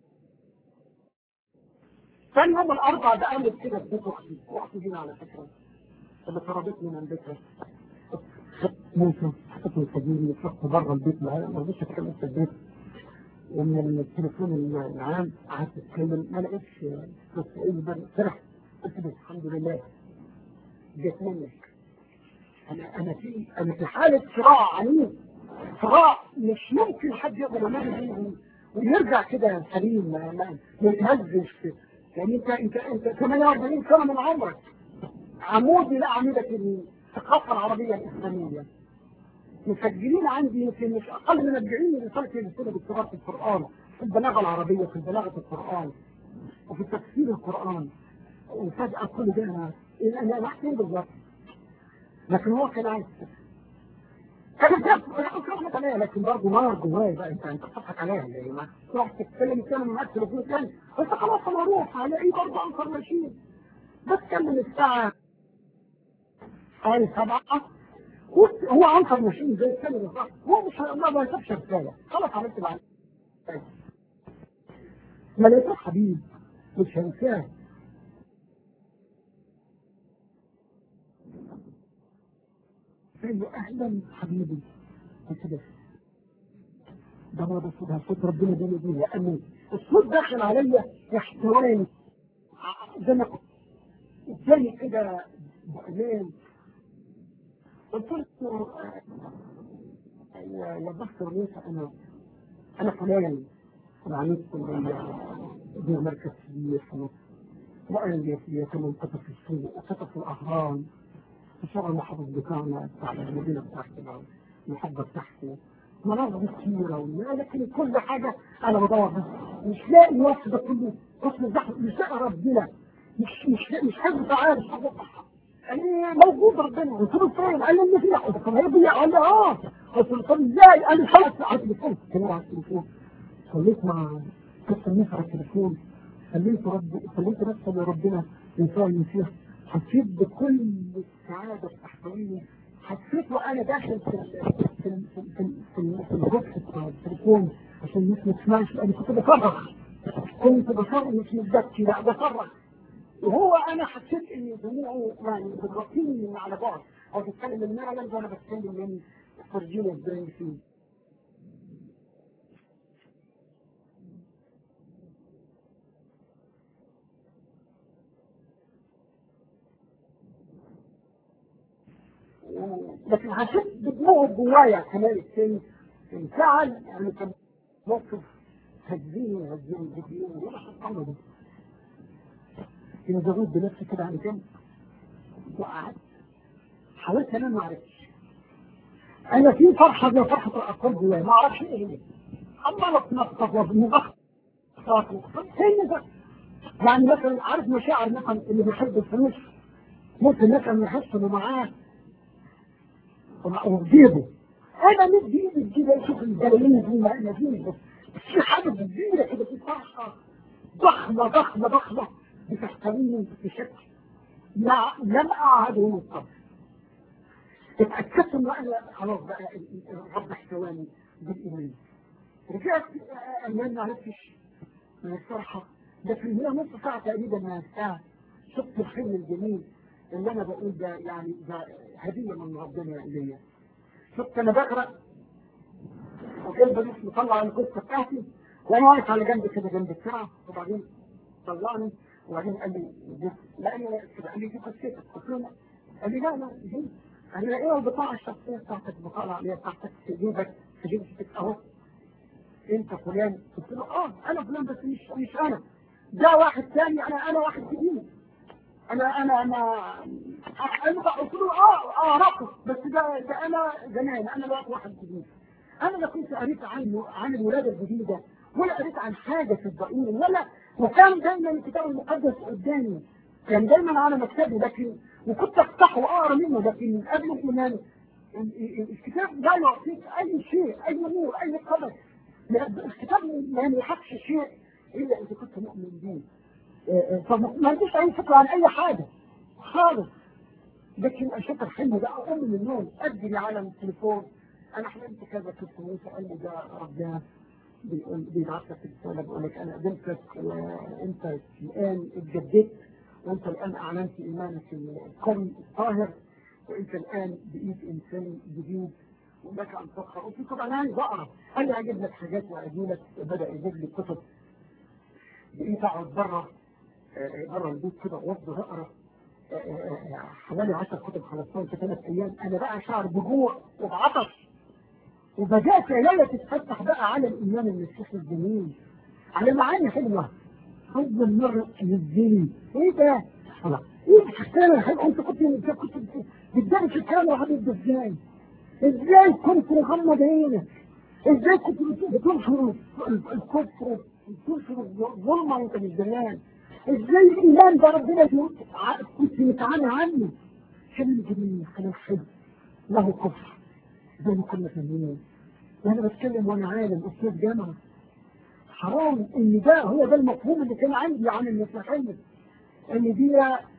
ثاني يوم الاربع ده قامت كده في بيت اختي واختي دي على فكره اللي طردتني من بيتها ممكن حطيت من سبيلي رحت بره البيت معايا ما رضيتش اتكلم في البيت ومن التليفون العام قعدت اتكلم ما لقيتش بس ايه فرح قلت له الحمد لله جت منك انا انا في انا في حاله صراع عنيف صراع مش ممكن حد يقدر يمر بيه ويرجع كده سليم ما ما ما يتهزش يعني انت انت انت 48 سنه من عمرك عمود لا اعمدك الثقافه العربيه الاسلاميه مسجلين عندي يمكن مش اقل من 40 رساله رساله دكتوراه في القران في البلاغه العربيه في بلاغه القران وفي تفسير القران وفجاه كل ده انا انا محسن بالظبط لكن هو كان عايز كان كانت عليها لكن برضه نار جوايا بقى انت انت بتضحك عليها يعني ما تروح تتكلم تاني معاك تليفون تاني بس خلاص انا اروح هلاقيه برضه انصر ماشيين بتكلم الساعه حوالي سبعه هو عنصر ماشيين زي الثاني بالظبط هو مش ما ما يكتبش رساله خلاص عملت اللي عليا ما لقيته حبيب مش هنساه قال له اهلا حبيبي كده ده ما بس ده صوت ربنا ده دي لان الصوت داخل عليا احترام زي ما اداني كده بامان قلت له يا دكتور ليس انا انا فلان انا عميد كليه ابن مركز كبير في مصر وأنا في كمان كتب في السوق وكتب في الأهرام وشغل المحافظ بتاعنا بتاع المدينة بتاعتنا المحافظة بتاعتي مناظر كثيرة لكن كل حاجة أنا بدور بس مش لاقي الوقت ده كله حسن الزحمة مش لاقي ربنا مش مش مش حد تعالى مش حد يعني موجود ربنا قلت له فين؟ قال لي اللي فيها قلت له هي فيها قال لي اه قلت له طب ازاي؟ قال لي خلاص على التليفون كان على التليفون صليت مع كابتن الناس على التليفون خليت رب خليت نفسي لربنا يسوع المسيح حسيت بكل السعادة بتحضيري حسيت وانا داخل في في في في في في الغرفة بتاع التليفون عشان الناس ما تسمعش انا كنت بصرخ كنت بصرخ مش متذكر لا بصرخ وهو انا حسيت ان دموعه يعني بتغطيني من على بعد او تتكلم من ميرلاند وانا بتكلم من فرجينيا سبرينغفيلد لكن حسيت بدموع جوايا كمان السن انفعل يعني كان موقف هزيني هزيني هزيني وانا حطمه ده كنت زغيت بنفسي كده على جنب وقعدت حاولت انام ما عرفتش انا في فرحه زي فرحه الاطفال جوايا ما اعرفش ايه هي عمال اتنطط ومغطى هي ده يعني مثلا عارف مشاعر مثلا اللي بيحب الفلوس ممكن مثلا يحس انه معاه وفي جيبه انا مدي ايدي في جيبه اشوف الجلالين دي ما انا فيه بس في حاجه كبيره كده في فرحه ضخمه ضخمه ضخمه بتحتويني بشكل لا لم اعهده من قبل اتاكدت ان انا خلاص بقى الرب احتواني بالايمان رجعت ايام ما عرفتش من الصراحه لكن هي نص ساعه تقريبا من الساعه شفت الحلم الجميل اللي انا بقول ده يعني ده هديه من ربنا ليا شفت انا بقرا وكان بنص مطلع القصه بتاعتي وانا واقف على جنب كده جنب السرعه وبعدين طلعني وبعدين قال لي لا انا قال لي دي قصتك قلت له قال لي لا لا دي قال لي ايه البطاقه الشخصيه بتاعتك البطاقه العقليه بتاعتك في جيبك في جيبك اهو انت فلان قلت له اه انا فلان بس مش مش انا ده واحد ثاني انا انا واحد جديد انا انا انا انا قلت له اه اه رقص بس ده ده انا زمان انا دلوقتي واحد جديد انا لا كنت قريت عن عن الولاده الجديده ولا قريت عن حاجه في الضئيل ولا وكان دايما الكتاب المقدس قدامي كان دايما على مكتبي لكن وكنت افتحه واقرا منه لكن قبل الايمان الكتاب لا يعطيك اي شيء اي نور اي قدر الكتاب ما يمنحكش شيء الا اذا كنت مؤمن به فما عنديش اي فكره عن اي حاجه خالص لكن اشوف الحلم ده اقوم من النوم اجري على التليفون انا حلمت كذا كنت موسى قال لي ده ربنا بيقول بيبعت لك رساله بيقول لك انا قدمتك وانت الان اتجددت وانت الان اعلنت ايمانك القوي الطاهر وانت الان بقيت انسان جديد ولك ان تقرا قلت له طبعا انا عايز اقرا قال لي اجيب لك حاجات واجيب لك بدا يجيب لي كتب بقيت اقعد بره بره البيت كده وافضل اقرا حوالي 10 كتب خلصتهم في ثلاث ايام انا بقى شعر بجوع وبعطش وبدات عينيا تتفتح بقى على الايمان المسيحي الجميل على معاني حلوه اول مره تنزلي ايه ده؟ خلاص ايه الكلام الحلو انت كنت انت كنت بتدرس الكلام العبيط ده ازاي؟ ازاي كنت مغمض عينك؟ ازاي كنت بتنشر الكفر بتنشر الظلمه وانت مش دريان؟ ازاي الايمان ده ربنا كنت متعاني عنه؟ كلام جميل كلام حلو له كفر زي ما كنا فاهمين وانا بتكلم وانا عالم استاذ جامعه حرام ان ده هو ده المفهوم اللي كان عندي عن المسيحيه ان دي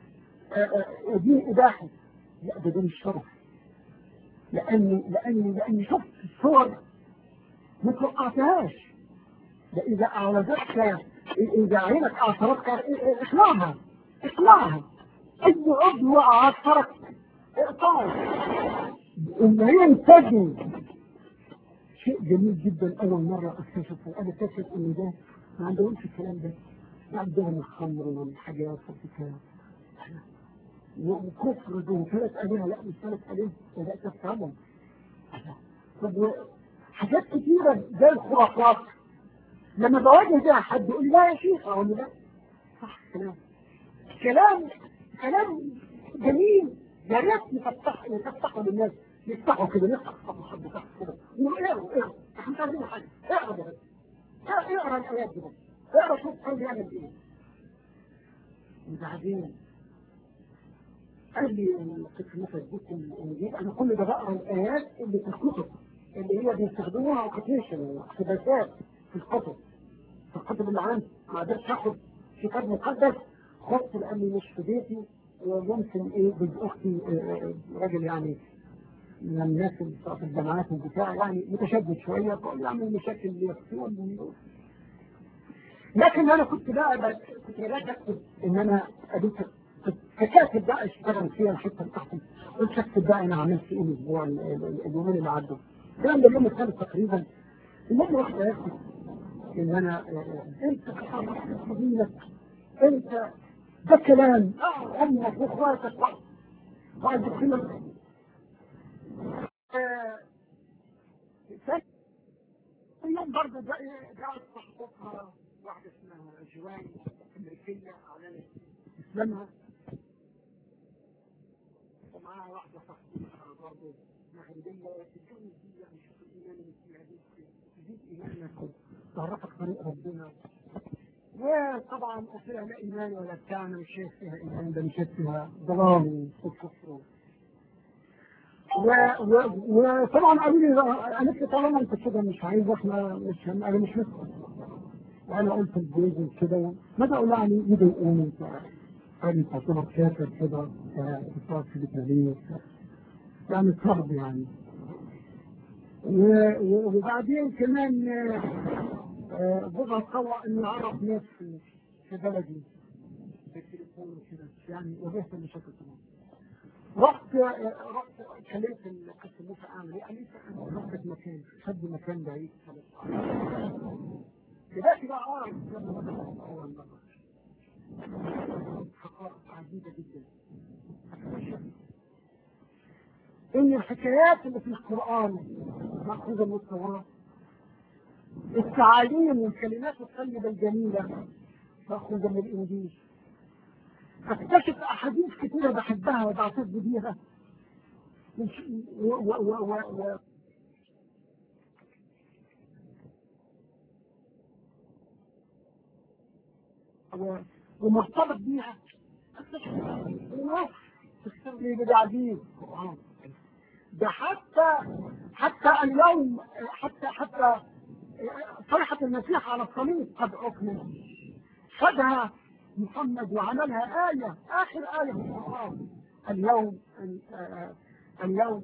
دي اباحه لا ده ده مش شرف لاني لاني لاني شفت الصور ما توقعتهاش ده اذا اعرضتك اذا عينك اعصرتك اقلعها اقلعها اي عضو اعصرك اقطعه ان هي انتجن شيء جميل جدا اول مره اكتشفه انا اكتشف ان ده ما عندهمش الكلام ده ما عندهم الخمر والحاجات والبتاع وكفر دون ثلاث آلهة لا مش ثلاث آلهة بدأت أفهمهم طب حاجات كتيرة زي الخرافات لما بواجه بيها حد يقول لا يا شيخ أقول له لا صح كلام كلام كلام جميل يا ريت نفتح نفتحه للناس يفتحوا كده نفتح صفحة تحت كده نقول اقرا اقرا احنا مش عايزين حاجة اقرا ده اقرا الآيات دي اقرا شوف كان بيعمل ايه وبعدين قال لي كنت مثلا جبت الانجيل انا كل ده بقرا الايات اللي في الكتب اللي هي بيستخدموها اوكيبيشن واقتباسات في الكتب في الكتب اللي عندي ما قدرتش اخد كتاب مقدس خدت لاني مش في بيتي وممكن ايه بنت اختي راجل يعني من الناس اللي في الجامعات والبتاع يعني متشدد شويه فقال يعمل مشاكل اللي يخطئون لكن انا كنت بقى كنت بدات اكتب ان انا قابلت فكاتب بقى اشتغل فيها الحته بتاعتي قلت اكتب بقى انا عملت ايه الاسبوع ال- ال- اليومين اللي عدوا الكلام ده اليوم الثالث تقريبا المهم واحده يكتب ان انا آه، آه، انت تحرك سبيلك انت ده كلام آه، امك واخواتك بعد كده آه، ثاني يوم برضه جاءت صحبتها واحدة اسمها جوان أمريكية أعلنت إسلامها ومعاها واحدة صاحبتها برضه مغربية تتجوز دي يعني شوف الإيمان اللي فيها دي تزيد إيمانك تعرفك طريق ربنا وطبعا قلت لها لا إيمان ولا بتاع أنا مش شايف فيها إيمان ده مش شايف فيها ضلال وكفر و- و- وطبعا قالوا لي قالت لي طالما انت كده مش عايز احنا مش هم- انا مش مسلم وانا قلت لجوزي كده ماذا اقول لها يعني يضايقوني انت قال لي تعتبر كافر كده بتقعد في بيتنا ليه يعني صعب يعني و- و- وبعدين كمان آه، آه، جوزها قوى انه يعرف ناس في في بلدي بالتليفون وكده يعني واجهت المشاكل طبعا رحت رحت كلمت القسم موسى اعمل ايه؟ قال لي انا رحت مكان خد مكان بعيد دلوقتي بقى اعرف اول مره حقائق عجيبه جدا ان الحكايات اللي في القران ماخوذه من التوراه التعاليم والكلمات الطيبه الجميله ماخوذه من الانجيل اكتشف احاديث كثيره بحبها وبعتز بيها مش- و و و و و و- ومرتبط بيها اكتشف الناس تستغني بالعزيز ده حتى حتى اليوم حتى حتى صيحة المسيح على الصليب قد أكمل خدها محمد وعملها آية آخر آية في القرآن اليوم آه، اليوم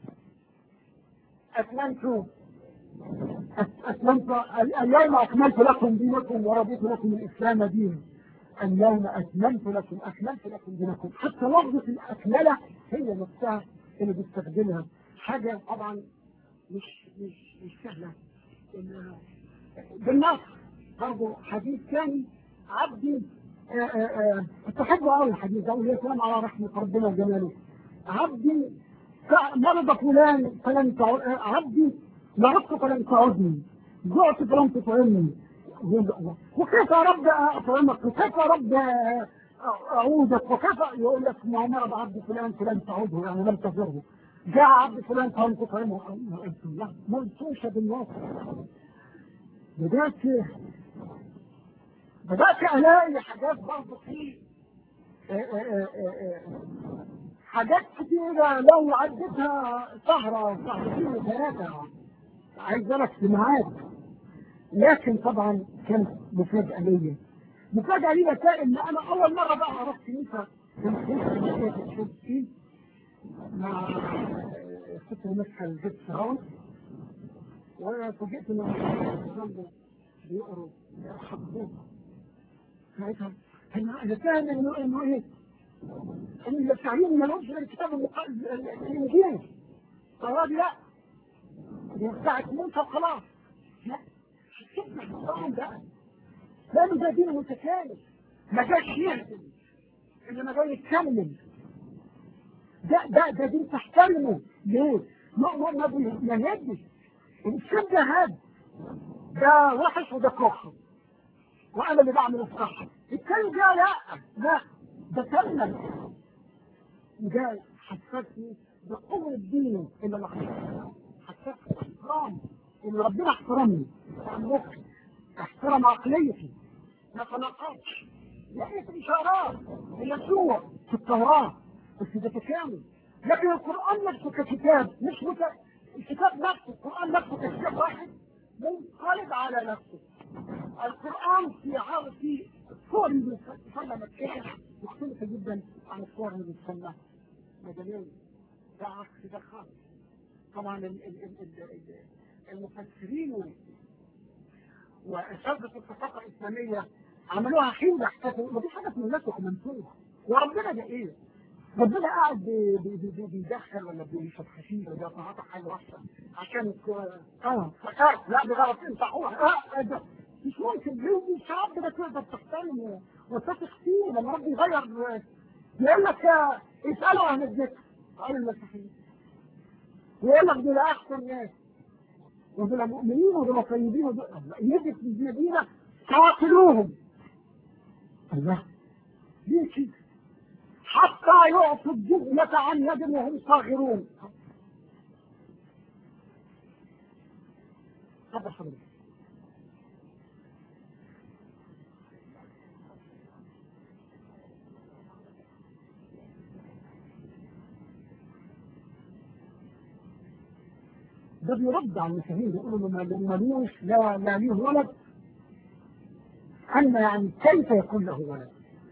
أتممت أتممت اليوم أكملت لكم دينكم ورضيت لكم الإسلام دينا اليوم أتممت لكم أكملت لكم دينكم حتى لفظة الأكملة هي نفسها اللي بيستخدمها حاجة طبعا مش مش مش سهلة إنها بالنص برضه حديث ثاني عبدي آه، آه، آه، كنت احبه قوي الحديث ده ويا سلام على رحمه ربنا وجلاله عبدي ك- مرض فلان فلم تعد آه، عبدي مرضت فلم تعدني جعت فلم تطعمني وكيف يا رب اطعمك وكيف يا رب آه، اعودك وكيف يقول لك ما هو مرض عبد فلان فلم تعوده يعني لم تزره جاء عبد فلان فلم تطعمه قلت لا منصوصه بالنص بدأت بدأت ألاقي حاجات برضه في آه، آه، آه، آه، حاجات كتيرة لو عدتها سهرة سهرتين وثلاثة عايز لك اجتماعات لكن طبعا كانت مفاجأة ليا مفاجأة ليا كان إن أنا أول مرة بقى أروح كنيسة كنت في الشمسين مع آه، ست مسحة الجبس هاوس وفوجئت إن هم بيقروا حفظوها ساعتها انا انا فاهم انه انه ايه؟ ان التعليم ملوش غير الكتاب المق- ال- ال- الانجيل التوراه دي لا دي بتاعت موسى وخلاص لا شفنا القران ده لانه ده دين متكامل ما جاش يهدم انما جاي يتكمل ده ده ده دين تحترمه ليه؟ ما ما ما بي- ما يهدش الانسان ده هاد ده وحش وده كفر وانا اللي بعمل الصح التاني ده لا لا ده كمل وده حسسني بقوة الدين اللي انا حسسني حسسني باحترام ان ربنا احترمني مخي احترم عقليتي ما تناقضش لقيت اشارات يسوع في التوراه بس ده تكامل لكن القران نفسه ككتاب مش مت... الكتاب نفسه القران نفسه ككتاب واحد منقلب على نفسه القرآن في عرض في صور بتصلى مكية مختلفة جدا عن الصور اللي بتصلى مدنية ده عكس ده خالص طبعا ال- ال- ال- ال- ال- المفسرين وأساتذة الثقافة الإسلامية عملوها حين احتفلوا ودي حاجة من الناس منسوخ وربنا ده ايه؟ ربنا قاعد بي- بي- بي- بي- بيدخل ولا بيشرب حشيش ولا بيتعاطى حاجه وحشه عشان ك- اه فكرت لا ده غلط ينصحوها اه ده مش ممكن ليه الشعب ده تقدر تحترمه وتثق فيه لما ربي يغير آه، يقول لك آه، اسالوا عن الذكر قال المسيحيين ويقول لك دول احسن ناس ودول مؤمنين ودول طيبين ودول يجي في المدينه قاتلوهم الله ليه كده؟ حتى يعطوا الجزية عن يد وهم صاغرون هذا حضرتك ده بيرد على المسلمين بيقولوا لما ملوش لا لا ليه ولد أما يعني كيف يكون له ولد؟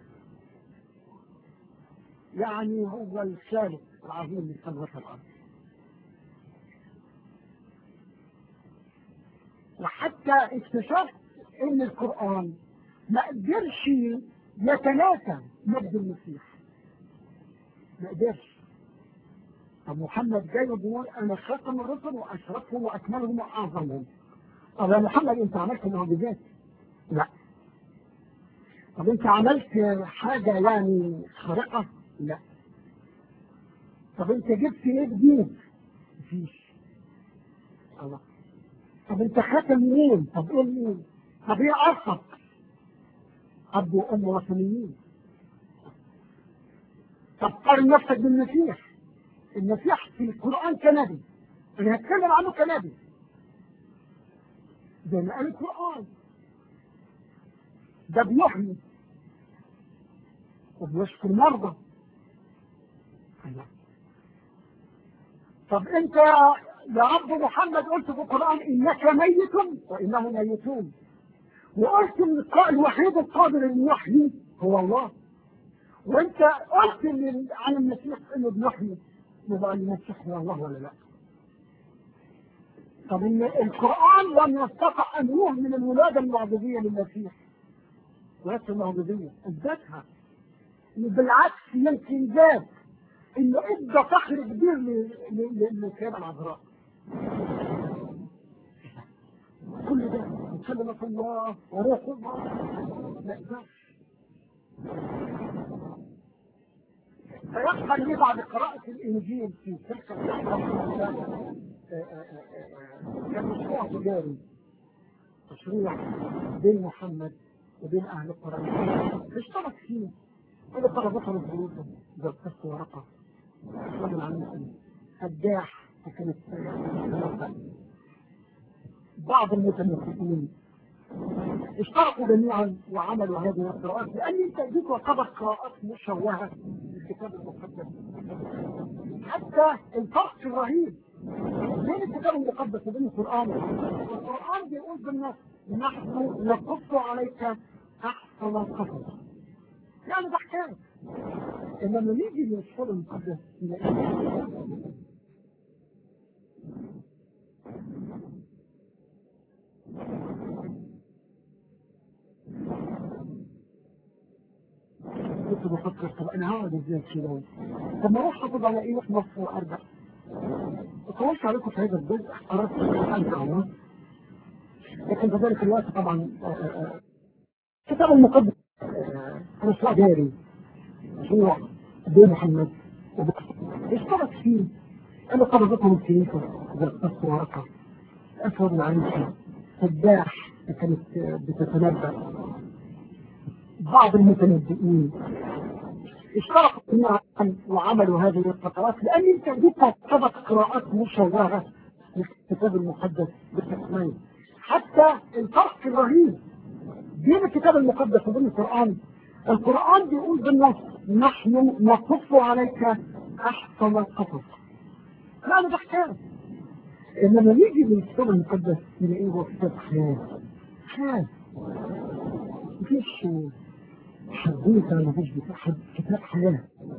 يعني هو الثالث العظيم من سماوات الأرض وحتى اكتشفت ان القرآن ما قدرش يتناسى مجد المسيح ما قدرش طب محمد جاي بيقول انا خاتم الرسل واشرفهم واكملهم واعظمهم طب يا محمد انت عملت معجزات لا طب انت عملت حاجة يعني خارقة لا طب انت جبت ايه جديد مفيش الله طب انت خاتم منين طب ايه منين طب ايه اصلك اب وام وثنيين طب قارن نفسك بالمسيح المسيح في القرآن كنبي انا هتكلم عنه كنبي ده ما قال القرآن ده بيحيي وبيشفي المرضى الله. طب انت يا رب محمد قلت في القرآن انك ميت وانهم ميتون وقلت ان القائد الوحيد القادر ان يحيي هو الله وانت قلت ان عن المسيح انه بيحيي يبقى المسيح هو الله ولا لا طب ان القرآن لم يستطع ان يهمل الولادة المعجزية للمسيح ولكن المعجزية اثبتها بالعكس يمكن ذات انه ادى فخر كبير ل- ل- ل- للسيدة العذراء كل ده كلمة الله وروح الله لا ده فيحصل لي بعد قراءة الإنجيل في تلك اللحظة كان مشروع تجاري مشروع بين محمد وبين أهل القرآن اشترك فيه كل طلبتهم البيوت زي قصة ورقة رجل عن سداح وكانت بعض المتنفسين اشتركوا جميعا وعملوا هذه القراءات لان انت دي تعتبر قراءات مشوهه في الكتاب المقدس حتى الفرق الرهيب بين الكتاب المقدس وبين القران القران بيقول بالنص نحن نقص عليك احسن القصص يعني ده حكايه انما نيجي للكتاب المقدس نلاقيه كنت بفكر طب انا هقعد ازاي كده طب ما اروح اخد على ايه في مصر وارجع اتواصل عليكم في هذا الجزء قررت ارجع ونص لكن في ذلك الوقت طبعا آه، آه، آه، الكتاب المقدس آه، رسول جاري مشروع بين محمد وبكر اشترك فيه انا طلبتهم الكنيسه زي القصر ورقه اسود العنيسي سداح كانت آه، بتتنبأ بعض المتنبئين اشتركوا جميعا وعملوا هذه الفترات لان انت دي تعتبر قراءات مشوهه للكتاب المقدس بالتسميه حتى الفرق الرهيب بين الكتاب المقدس وبين القران القران بيقول بالنص نحن نقص عليك احسن القصص لا ده حكايه انما نيجي للكتاب المقدس نلاقيه هو كتاب حياه حياه مفيش حديث انا مفيش بتاع حد- كتاب حياه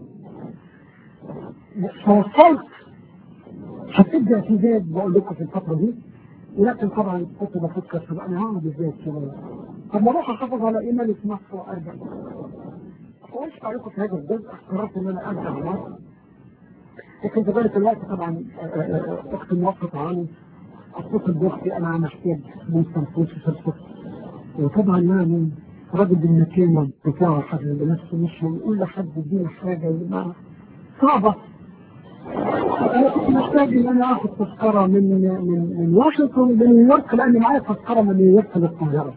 فوصلت هتبدا في زاد بقول لكم في الفتره دي ولكن طبعا كنت بفكر طب انا هعمل ازاي كده طب ما اروح احافظ على ايماني في مصر وارجع وقلت عليكم في هذا الجزء قررت ان انا ارجع مصر لكن في ذلك الوقت طبعا اختي موقف عني اتصل باختي انا محتاج من تنفيذ في شركه وطبعا يعني راجل بالمكانه بتاعه حد بنفسه مش هيقول لحد يديني حاجه ما صعبه انا كنت محتاج ان انا اخد تذكره من من من واشنطن لنيويورك لان معايا تذكره من نيويورك للقاهره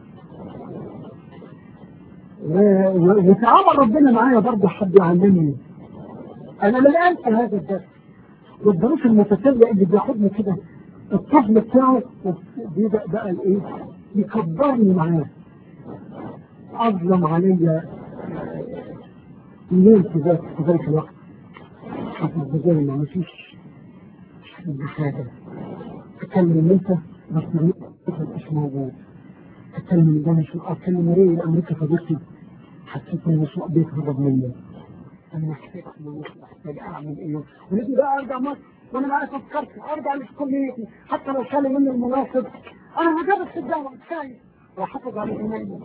وتعامل ربنا معايا برضه حد يعلمني انا لا انسى هذا الدرس والدروس المتتاليه اللي بياخدني كده الطفل بتاعه بيبدا بقى الايه يكبرني معاه اظلم عليا ليه في ذلك في ذلك الوقت حسب زي ما مفيش حاجه تكلم انت بس مش موجود تكلم ده مش اتكلم ريه الامريكا صديقتي حسيت ان مش بيتهرب مني انا محتاج فلوس محتاج اعمل ايه ونجي بقى ارجع مصر وانا بقى فكرت ارجع لكليتي حتى لو شالوا مني المناصب انا هجرب في الدعوه كفايه واحافظ على ايماني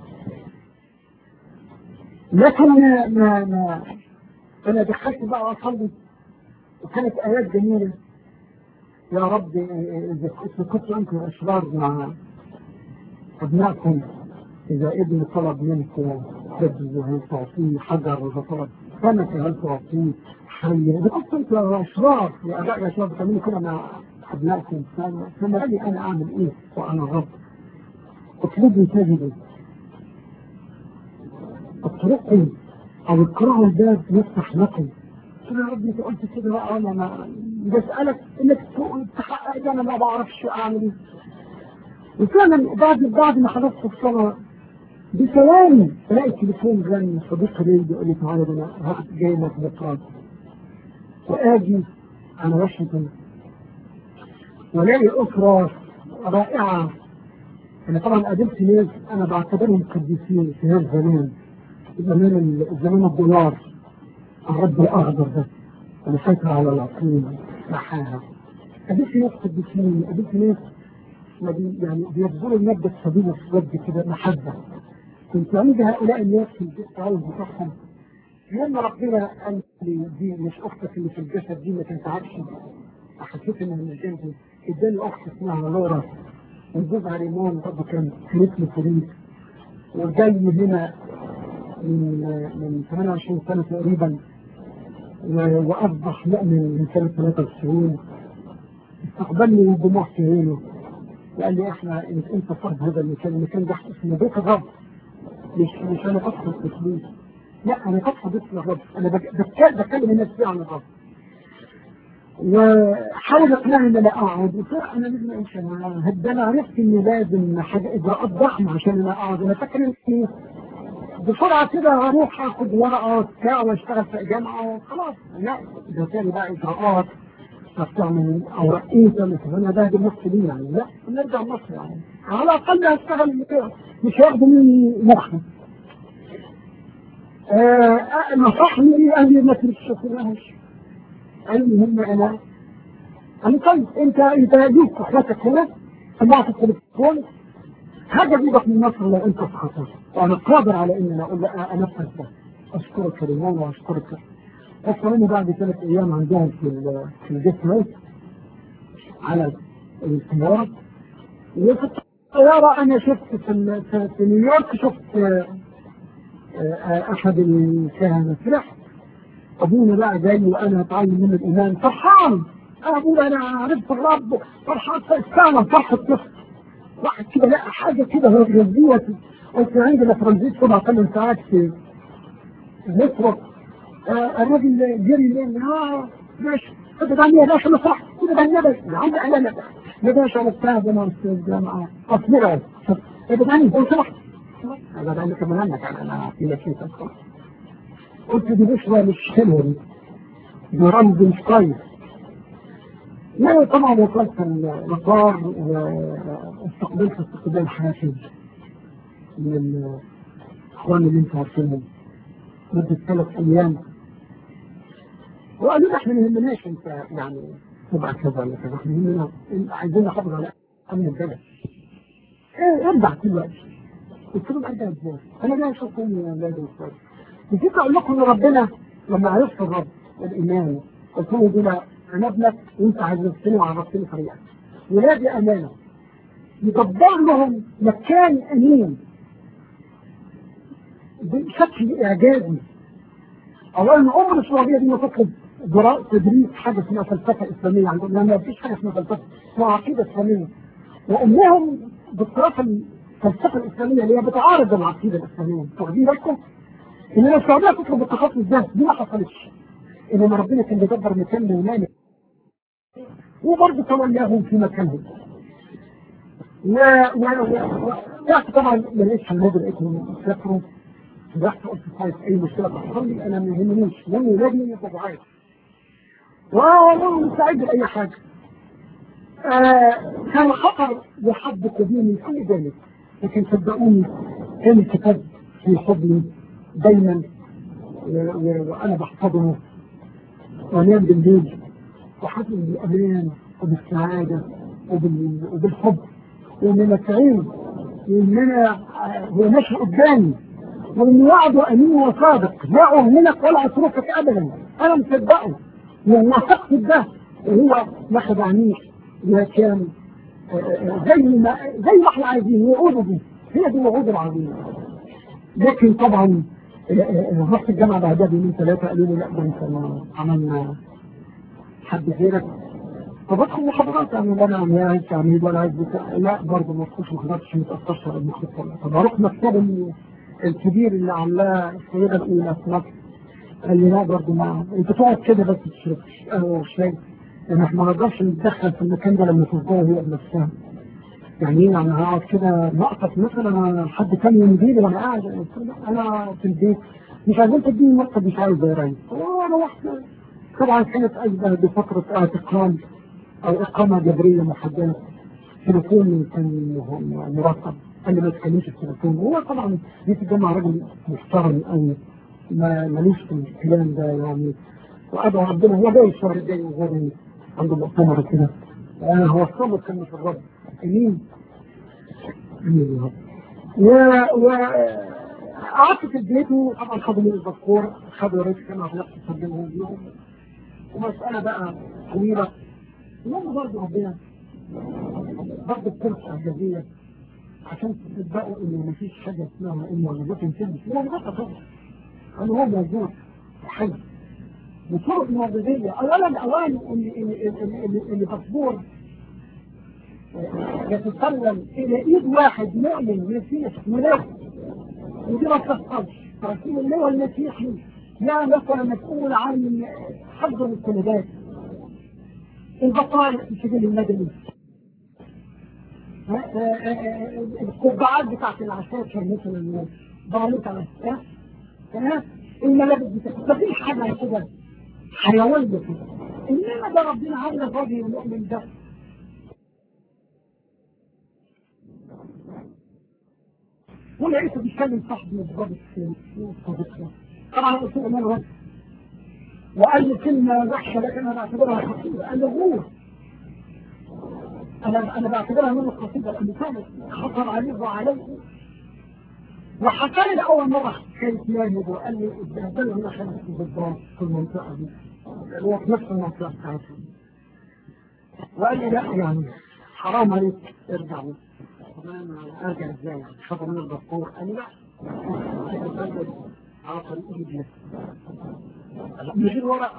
لكن ما ما ما انا دخلت بقى اصلي وكانت ايات جميله يا رب اذا كنت انتم اشرار مع ابنائكم اذا ابن طلب منكم خبز هل تعطيه حجر واذا طلب سمك هل تعطيه حي اذا كنت انت اشرار يا اباء يا شباب بتعملوا كده مع ابنائكم فما لي انا اعمل ايه وانا الرب اطلبوا تجدوا اطرقوا او اقرأوا الباب يفتح لكم قلت يا رب انت قلت كده بقى انا ما بسألك انك تحقق ده انا ما بعرفش اعمل ايه وفعلا بعد بعد ما خلصت الصلاة بثواني الاقي التليفون رن صديق لي بيقول لي تعالى ده انا هاخد جاي لك بكره واجي على واشنطن والاقي اسره رائعه انا طبعا قابلت ناس انا بعتبرهم قديسين في هذا الزمان زمان زمان الدولار الرد الاخضر ده المسيطر على العقول محاها قابلت ناس قديسين قابلت ناس يعني بيبذلوا المادة السبيل السود كده محبة كنت عند هؤلاء الناس في التعاون بتاعهم لما ربنا قال لي دي مش اختك اللي في الجسد دي ما تنفعكش حسيت انها مش جنبي اداني اخت اسمها لورا وجوزها ريمون برضه كان مثل فريد وجاي هنا من من 28 سنه تقريبا واصبح مؤمن من سنه 93 استقبلني بدموع في عينه وقال لي احنا انت فرد هذا المكان المكان ده اسمه بيت الرب مش مش انا بدخل بفلوس لا انا بدخل بيت الرب انا بتكلم الناس فيه عن الرب وحاول اقنعني ان انا اقعد قلت له انا لازم امشي انا هد انا عرفت ان لازم حاجه اجراءات ضخمه عشان انا اقعد انا فاكر اني بسرعه كده هروح اخد ورقه بتاع واشتغل في جامعه وخلاص لا ده تاني بقى اجراءات تعمل اوراق ايه ده انا بهدل نفسي ليه يعني لا نرجع مصر يعني على الاقل هشتغل مش هياخدوا مني مخي آه نصحني ايه اهلي ما تشوفوهاش قال لي هم انا قال لي طيب انت انت ليك اخواتك هنا سمعت التليفون حاجه بيدك من مصر لو انت في خطر وانا قادر على ان انا اقول لا انفذ ده اشكرك يا ريمان واشكرك وصلوني بعد ثلاث ايام عندهم في في الجيت نايت على السيارة وفي الطيارة انا شفت في, في نيويورك شفت احد الكهنة فرحت ابونا بقى جاي وانا اتعلم من الايمان فرحان ابونا انا عرفت الرب فرحان فاستعمل فرحة طفل واحد كده لقى حاجة كده رجلية قلت عندنا ترانزيت سبع ثمان ساعات في مصر آه الراجل جري لين اه ماشي كده ده يا باشا صح كده ده يا باشا يا عم لا لا يا باشا انا استاذ انا استاذ جامعه اصبر كده ده لو سمحت هذا ده اللي كمان عنك انا في نفسي قلت دي بشرى مش حلوه دي دي رمز مش كويس لا طبعا وصلت المطار واستقبلت استقبال حافز من الاخوان اللي انتوا عارفينهم مدة ثلاث ايام وقالوا لي احنا ما يهمناش انت يعني تبقى كذا ولا كذا احنا يهمنا عايزين نحافظ على امن البلد ايه ارجع دلوقتي قلت لهم ارجع ازاي؟ انا جاي اشوف امي يا اولاد وصار نسيت اقول لكم ان ربنا لما عرفت الرب الايمان قلت له دول انا ابنك وانت عززتني وعرفتني طريقك ولادي امانه يدبر لهم مكان امين بشكل اعجازي اولا عمر السعوديه دي ما تطلب دراسه تدريس حاجه اسمها فلسفه اسلاميه عندهم لان ما فيش حاجه اسمها فلسفه اسمها عقيده اسلاميه وامهم دكتوراه الفلسفه الاسلاميه اللي هي بتعارض العقيده الاسلاميه واخدين بالكم؟ ان السعوديه تطلب التخصص ده دي ما حصلتش انما ربنا كان بيدبر مكان لولاد وبرضه تولاهم في مكانهم و و و رحت طبعا ما لقيتش الموضوع لقيتهم سافروا رحت قلت خايف اي مشكله تحصل لي انا ما يهمنيش لان ولادي يبقوا عايز والله مستعد لاي حاجه آه كان خطر لحد كبير من كل ذلك لكن صدقوني كان الكتاب في حضني دايما وانا بحفظه وانام بالليل وحاسس بالامان وبالسعاده وبال... وبالحب وان انا سعيد وان انا هو ماشي قدامي وان وعده امين وصادق لا اهملك ولا اتركك ابدا انا مصدقه ووثقت ده وهو ما خدعنيش وكان زي ما زي ما احنا عايزين وعوده دي هي دي الوعود العظيمه لكن طبعا رحت الجامعه بعدها بيومين ثلاثه قالوا لي لا ده انت عملنا حد غيرك فبدخل محاضرات يعني لا انا عمياء عميد ولا عايز لا برضه ما تخش ما حضرتش ما تاثرش على المخطط طب اروح مكتب الكبير اللي عاملاه السيده الاولى في مصر قال لي لا برضه ما انت تقعد كده بس تشرب قهوه وشاي يعني احنا ما نقدرش نتدخل في المكان ده لما تفضل هي بنفسها يعني ايه يعني هقعد كده نقطة مثلا حد تاني يمديني وانا قاعد انا في البيت مش عايزين تديني نقطة مش عايز يا ريس وانا رحت طبعا كانت اشبه بفترة اعتقال او اقامة جبرية محددة تليفوني كان مرتب قال لي ما تكلمش التليفون هو طبعا جيت الجامعة راجل محترم قوي ما ماليش في الكلام ده يعني وادعو ربنا هو جاي الشهر الجاي وغيري عنده مؤتمر كده هو الصبر كان في الرب امين امين و و قعدت في البيت وطبعا خدوا مني الباسبور خدوا ريت كما في نفس سجلهم اليوم ومسألة بقى طويلة المهم برضه ربنا برضه الكرسي الجزية عشان تصدقوا ان مفيش حاجة اسمها ان وجودات انسان هو موجودة طبعا انا هو موجود حي وطرق الموجودية اولا اولا اللي باسبور يتسلم الى ايد واحد مؤمن مسيح منافق ودي ما بتحصلش رسول الله والمسيحي يعني مثلا مسؤول عن حفظ المستندات البقاء في سبيل المدني القبعات بتاعت العساكر مثلا ضربت على ها الملابس بتاعت مفيش حاجه كده حيوان كده انما ده ربنا عامل الراجل المؤمن ده ولقيته بيتكلم صاحبي الضابط صديقنا طبعا قلت له انا رد وقال لي كلمه وحشه لكن انا بعتبرها خطيره قال له هو انا انا بعتبرها من القصيده لان كانت خطر عليه وعليه وحكى لي اول مره كانت ياهد وقال لي الدهدل هنا كانت في بالضبط في المنطقه دي هو في نفس المنطقه بتاعتهم وقال لي لا يعني حرام عليك ارجع ارجع ازاي خطر من الدكتور قال لي لا على طريق ابنك من غير ورق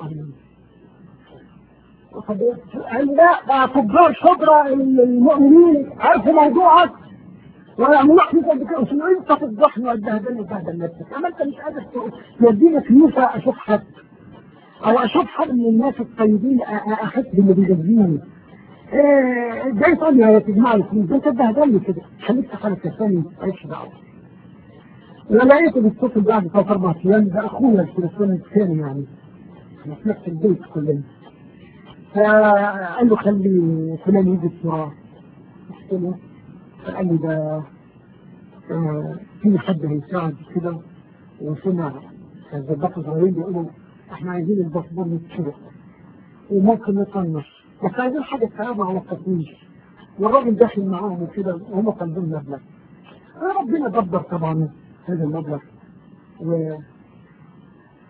قال لا ده تجار شجرة المؤمنين عارفوا موضوعك ويعملوا لك مثل بكده انت تفضحني وتبهدلني وتبهدل نفسك اما انت مش قادر توديني كنيسه اشوف حد او اشوف حد من الناس الطيبين احس باللي بيجذبني ازاي تقول لي تجمع لي فلوس انت تبهدلني كده خليك في حالك الثاني مالكش دعوه ولقيته بيتصل بعد ثلاث اربع ايام ده اخويا التليفون الثاني يعني احنا في نفس البيت كلنا فقال له خلي فلان يجي بسرعه قلت له فقال لي ده آه في حد هيساعد كده وسمع الظباط الصغيرين بيقولوا احنا عايزين الباسبور يتشرق وممكن نطنش بس عايزين حاجه تساعدنا على التطنيش والراجل داخل معاهم وكده وهم طالبين مبلغ ربنا دبر طبعا هذا المبلغ و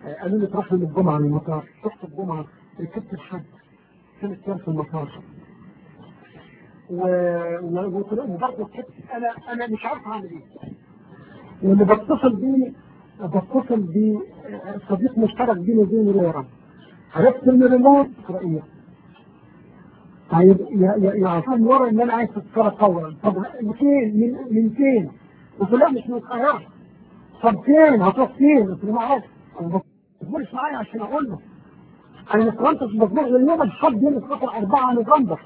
آه، قالوا لي تروح يوم الجمعة من المطار رحت الجمعة ركبت الحد كانت كام في المطار و- و- وطلع- وبرضه كنت انا انا مش عارف اعمل ايه واللي بتصل بيه بتصل بصديق مشترك بيني وبين لورا عرفت ان الريموت اسرائيل طيب يا يا يا عشان لورا ان انا عايز تذكره فورا طب من فين من من فين؟ قلت له لا مش من القاهره طب فين هتروح فين؟ قلت له ما اعرفش أنا ما بتصبرش معايا عشان اقول له انا ما كنتش بصبر لليوم لحد يوم السفر 4 نوفمبر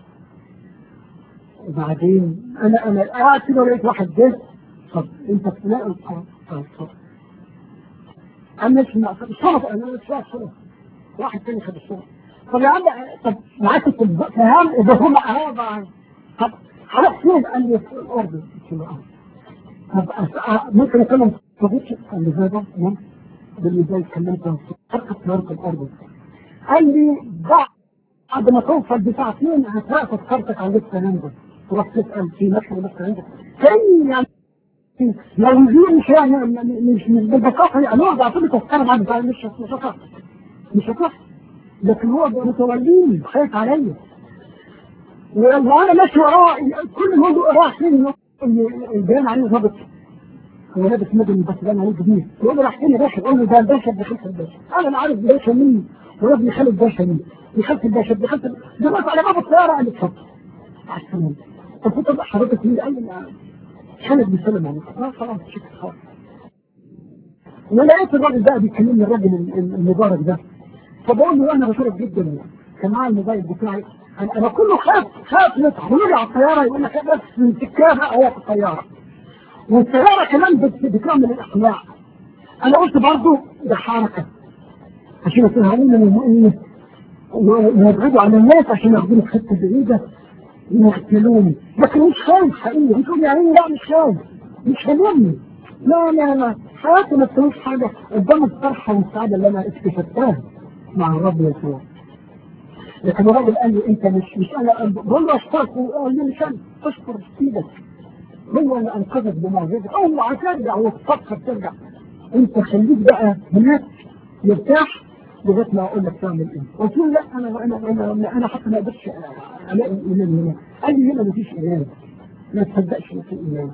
وبعدين انا انا قاعد كده لقيت واحد جه طب انت فلان قلت اه اه طب انا مش مع الشرف انا مش مع الشرف واحد تاني خد الشرف طب يا عم طب معاك فهم اذا هم هذا طب هروح فين قال لي في الاردن قلت له اه طب أس- ممكن اكلم صديقي قال لي هذا نعم باللي زي اتكلمت حتى طياره الاردن قال لي بعد ما توصل بتاع اثنين هتلاقي تذكرتك على لسه ننزل تروح تسال في مكتب لسه ننزل كان يعني لو دي مش يعني مش مش بالبساطه يعني هو بعت لي تذكره بعد بقى مش مش هتروح مش هتروح لكن هو متوليني خايف عليا وانا ماشي وراه كل ما هو راح فين البيان عليه ظابط هو لابس مدني بس بان عليه جديد يقول لي راح فين يا باشا يقول له ده الباشا ابن خالد الباشا انا لا عارف الباشا مين ولا ابن خالد الباشا مين ابن خالد الباشا ابن خالد دلوقتي على باب الطياره قال لي اتفضل على السلامه طب كنت بقى حضرتك مين قال لي ما- خالد بيسلم عليك اه خلاص شكرا خلاص ولقيت الراجل ده بيكلمني الراجل ال- ال- المبارك ده فبقول له انا بشرف جدا كان معايا الموبايل بتاعي انا أنا كله خاف خاف يدخلوا لي على الطياره يقول لك بس من سكاها هي في الطياره والطياره كمان بت- بتعمل الاقلاع انا قلت برضه ده حركه عشان يفهموني من المؤمنين ويبعدوا عن الناس عشان ياخدوني في حته بعيده ويقتلوني لكن مش خايف حقيقي بتقول يعني لا مش خايف مش هاممني لا لا لا حياتي ما تسويش حاجه قدام الفرحه والسعاده اللي انا اكتشفتها مع الرب يسوع لكن الراجل قال لي انت مش مش انا بقول له اشكرك قال لي مش انا اشكر ايدك هو اللي انقذك بمعجزه اوعى ترجع وتفكر ترجع انت خليك بقى هناك مرتاح لغايه ما اقول لك تعمل ايه قلت له لا انا انا انا انا, أنا حتى ما اقدرش الاقي ايمان هنا قال لي هنا مفيش ايمان ما تصدقش ان في ايمان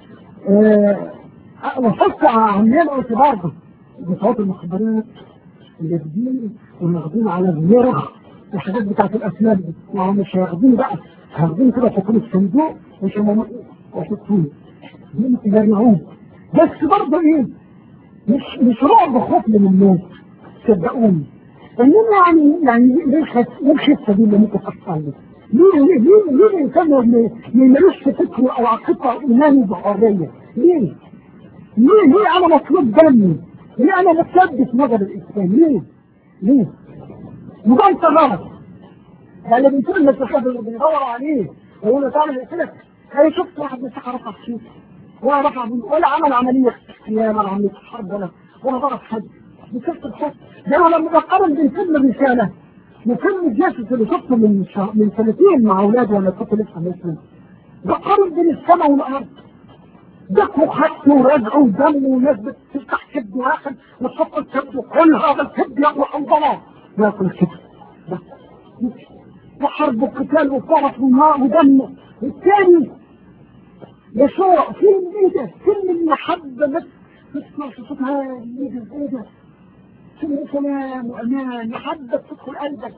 آه وصلت عمال قلت برضه بصوت المخبرات اللي في وناخدين على الزرع الحاجات بتاعت الاسنان دي ما هم مش هياخدوني بقى هياخدوني كده في كل الصندوق مش هم ويحطوني دي يجرعوني بس برضه ايه مش مش رعب خوف من الموت صدقوني انما يعني يعني ليه الخس- ليه الخسه دي اللي ممكن تحصل لي؟ ليه ليه ليه ليه الانسان ما ما يمارسش فكره او عقيدته ايماني بحريه؟ ليه؟ ليه ليه انا مطلوب دمي؟ ليه انا متثبت نظر الاسلام؟ ليه؟ ليه؟ وده انت غلط ده اللي بيقول لك اللي بيدور عليه هو اللي تعمل قلت لك انا شفت واحد من السحرة رفع الشيخ ولا رفع ولا عمل عملية اغتيال ولا عملية حرب ولا ولا ضرب حد بكفة الحب ده انا لما بقارن بين فيلم الرسالة وفيلم الجاسوس اللي شفته من شهر من سنتين مع اولادي وانا كنت لسه مسلم بقارن بين السماء والارض دقوا خط ورزع ودم وناس بتفتح كبد واحد وتحط الكبد وكل هذا الكبد ياكل حنظله ياكل الكبد بس وحرب وقتال وفرس ونار ودم والثاني يسوع فيلم ايه ده؟ فيلم المحبة بس تسمع صوتها ايه ده ايه ده؟ فيلم سلام وامان محبة تدخل قلبك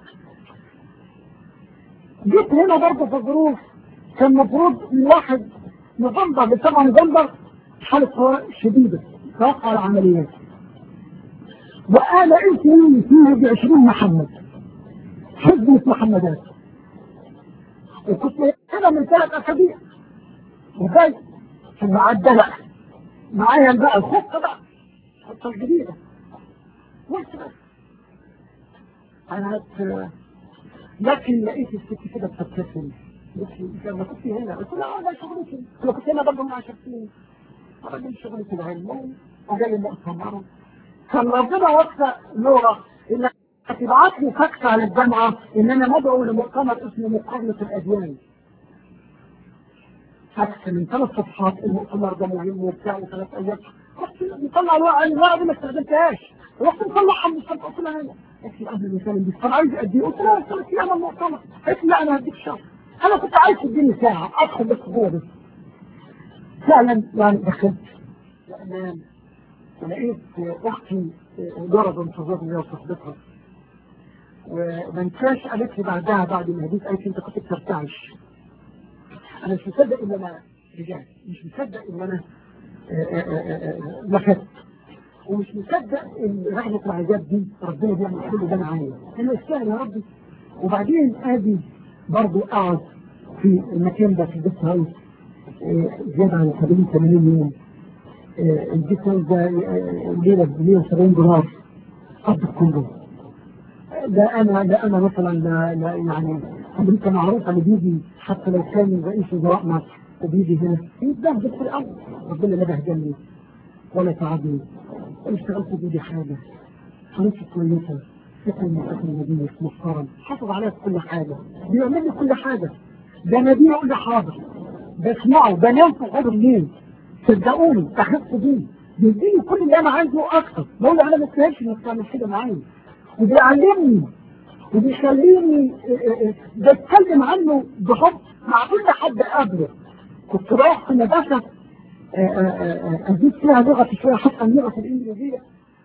جيت هنا برضه في ظروف كان المفروض الواحد نوفمبر بسبعة نوفمبر حالة طوارئ شديدة توقع العمليات وأنا اسمي فيه بعشرين محمد حزمة محمدات وكنت هنا من ثلاث أسابيع وجاي في المعدلة معايا بقى الخطة بقى الخطة الجديدة قلت بس أنا هت- لكن لقيت الست كده بتبتسم قلت لي لما كنت هنا قلت لها اه ده شغلتي انا كنت هنا برضه مع شخصين راجل شغلتي العلم وجاي المؤتمر كان ربنا وفق نورة ان تبعت لي فاكس على الجامعة ان انا مدعو لمؤتمر اسمه مقارنة الاديان فاكس من ثلاث صفحات المؤتمر ده مهم وبتاع وثلاث ايام رحت مطلع الورقة الورقة دي ما استخدمتهاش رحت مطلعها من الشنطه قلت لها انا قالت لي اهلا وسهلا بك طب عايز قد ايه؟ قلت لها قلت لها انا المؤتمر قالت لي لا انا هديك شهر انا كنت عايز تديني ساعه ادخل بس جوه بس فعلا يعني دخلت لان لقيت اختي جرد انتظرني وصاحبتها وما انساش قالت لي بعدها بعد ما هديت قالت لي انت كنت بترتعش انا مش مصدق ان انا رجعت مش مصدق ان انا لفت ومش مصدق ان رحلة العذاب دي ربنا بيعمل كل ده معايا انا استاهل يا ربي وبعدين ادي برضه قعد في المكان ده في البيت هاوس زيادة عن 70 80 يوم البيت هاوس ده ليلة ب 170 دولار قبض كله لا انا لا انا مثلا لا, لا يعني امريكا معروفه اللي بيجي حتى لو كان رئيس وزراء مصر وبيجي هنا يتبهدل في الارض ربنا لا بهدلني ولا تعبني ولا اشتغلت بايدي حاجه فلوسي كويسه سكن سكن نبيل محترم حافظ عليا في كل حاجه بيعمل لي كل حاجه ده نبي يقول لي حاضر بسمعه بنام في غير الليل صدقوني بحس بيه بيديني كل اللي انا عايزه اكتر بقول له انا ما استاهلش انك تعمل كده معايا وبيعلمني وبيخليني بتكلم عنه بحب مع كل حد قبله كنت رايح في مدرسة أزيد فيها لغة شوية حتى اللغة الإنجليزية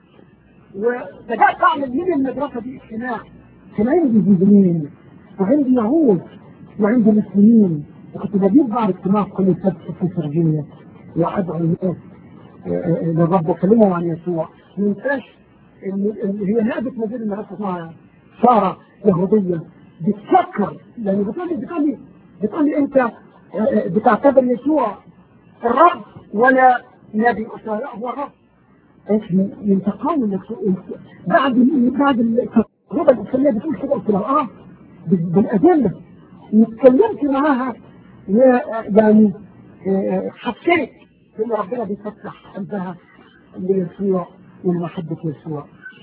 وبدأت أعمل من المدرسة دي اجتماع كان عندي جزئين وعندي يهود وعندي مسلمين وكنت بجيب بعض اجتماع كل سبت في فرجينيا وأدعو الناس للرب وكلمهم عن يسوع ما ينساش ان هي نائبة مدير المدرسة اسمها سارة يهودية بتفكر يعني بتقول لي بتقول لي بتقول لي انت بتعتبر يسوع الرب ولا نبي قلت لا هو الرب قالت لي انت قوي انك بعد بعد التجربه الاسلاميه بتقول كده قلت لها اه بالادله واتكلمت معاها يعني حسيت ان ربنا بيفتح قلبها ليسوع ولمحبه يسوع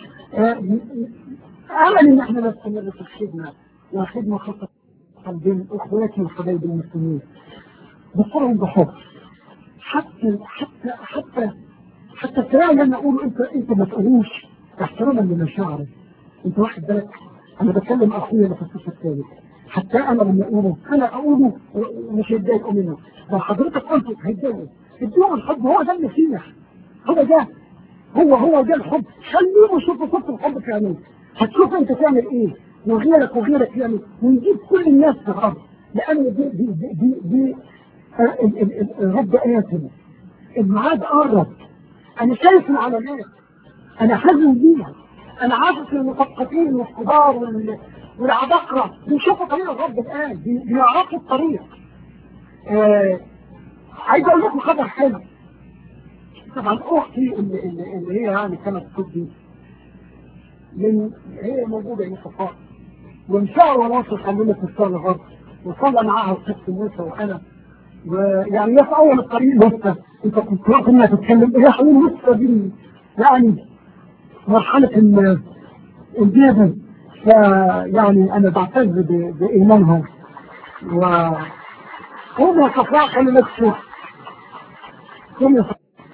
امل ان احنا نستمر في الخدمه وخدمه خاصه بين اخواتي وحبايبي المسلمين بصرهم بحب حتى حتى حتى حتى الكلام اللي انا اقوله انت انت ما تقولوش احتراما لمشاعري انت واخد بالك انا بتكلم اخويا اللي في الصف الثالث حتى انا لما اقوله انا اقوله مش هيتضايقوا منه لو حضرتك قلت هيتضايقوا اديهم الحب هو ده المسيح هو ده هو هو ده الحب خليهم يشوفوا صوت الحب في عينيك هتشوف انت تعمل ايه وغيرك وغيرك يعمل ونجيب كل الناس في الارض لان دي دي دي, دي, دي الرب قاتل الميعاد قرب انا شايف العلامات انا حزن بيها انا عارف المثقفين والكبار والعباقرة بيشوفوا طريق الرب الان بيعرفوا الطريق آه عايز اقول لكم خبر حلو طبعا اختي اللي, اللي, اللي هي يعني كانت تدي من هي موجودة هنا صفاء وان شاء الله نوصل خلينا في الشهر الغرب وصلى معاها القدس موسى وانا ويعني في اول الطريق لسه انت كنت واقف انها تتكلم ايه يا حبيبي لسه دي يعني مرحلة الجبل فيعني انا بعتز بايمانها و هم صفاء خلي نفسه هم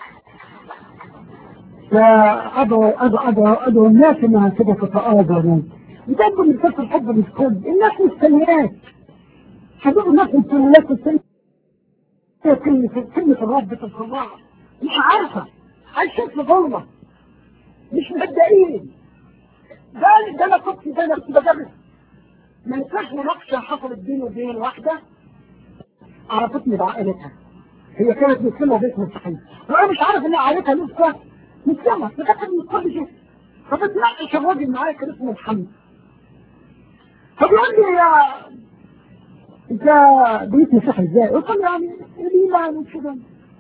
فأدعو أدعو أدعو أدعو الناس إنها كده تتآذروا بجد من كثر الحب بالكل الناس مستنياك حبيب الناس مستنياك مستنياك كلمة كلمة الرب في الله مش عارفة عايشين في ظلمة مش مصدقين ده ده انا كنت ده انا كنت بدرس ما ينفعش مناقشة حصلت بيني وبين واحدة عرفتني بعائلتها هي كانت مسلمة وبيت مسيحية وانا مش عارف ان عائلتها لسه مسلمة فكانت من كل شيء فبتناقش الراجل معايا كان اسمه محمد فبيقول لي يا انت بقيت مسيحي ازاي؟ قلت له يعني الايمان وكده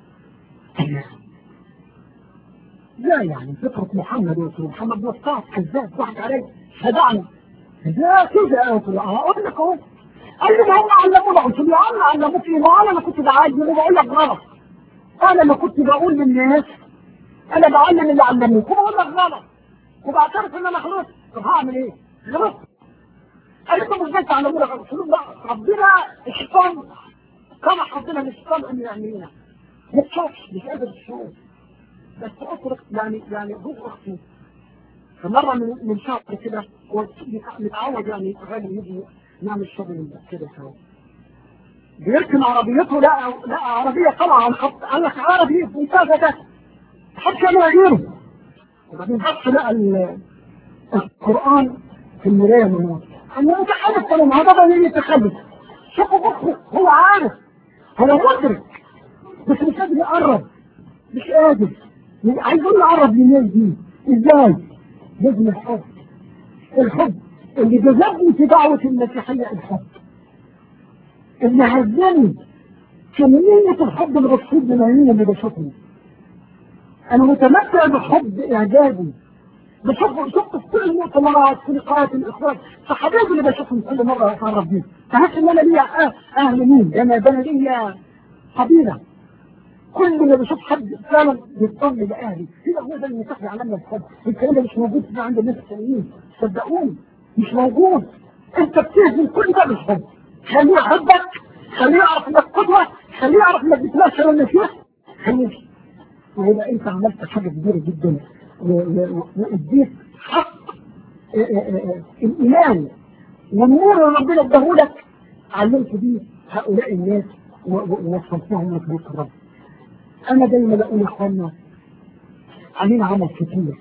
لا يعني فكرة محمد قلت له محمد وصاف كذاب ضحك علي خدعني لا كده قلت له اقول لك اهو قال لي ما هم علمونا قلت له يا عم علموك ايه؟ ما انا ما كنت بعالج انا بقول لك غلط انا ما كنت بقول للناس انا بعلم اللي علموك وبقول لك غلط وبعترف ان انا غلطت طب هعمل ايه؟ غلطت قال لي مش بس علمونا غلط قلت له لا ربنا الشيطان كما حطينا الشيطان انه يعملنا ما تشوفش مش قادر تشوف بس اترك يعني يعني جوز اختي فمرة من من شهر كده هو متعود يعني الراجل يجي نعمل شغل كده سوا بيركن عربيته لقى لقى عربية طالعة على الخط قال لك عربي ممتازة ده محدش يعملها غيره وبعدين بص لقى ال- القرآن في المراية من ورا أنا متخلف طبعا ما هو ده بقى يتخلف شوفوا بصوا هو عارف هو مدرك بس مش قادر يقرب مش قادر عايز يقول يقرب للناس دي ازاي؟ لازم الحب الحب اللي جذبني في دعوة المسيحية الحب اللي هزني كمية الحب الرصيد من عيني اللي بشوفني انا متمتع بحب اعجابي بشوف شفت في كل المؤتمرات في لقاءات الاخوان فحبيبي اللي بشوفهم كل مره اتعرف بيهم فحس ان انا ليا أه- اهل مين ده انا ده انا ليا قبيله كل ما بشوف حد فعلا بيطمن لاهلي كده هو ده المسيح يعلمنا الحب الكلام ده مش موجود في عند الناس التانيين صدقوني مش موجود انت بتهزم كل ده بالحب خليه يحبك خليه يعرف انك قدوه خليه يعرف انك بتمثل المسيح خليه ويبقى انت عملت حاجه كبيره جدا و- و- واديت حق اه اه اه الايمان والنور اللي ربنا اداهولك علمت بيه هؤلاء الناس و- و- ووصلتهم لك بيت الرب انا دايما اقول يا اخوانا علينا عمل كتير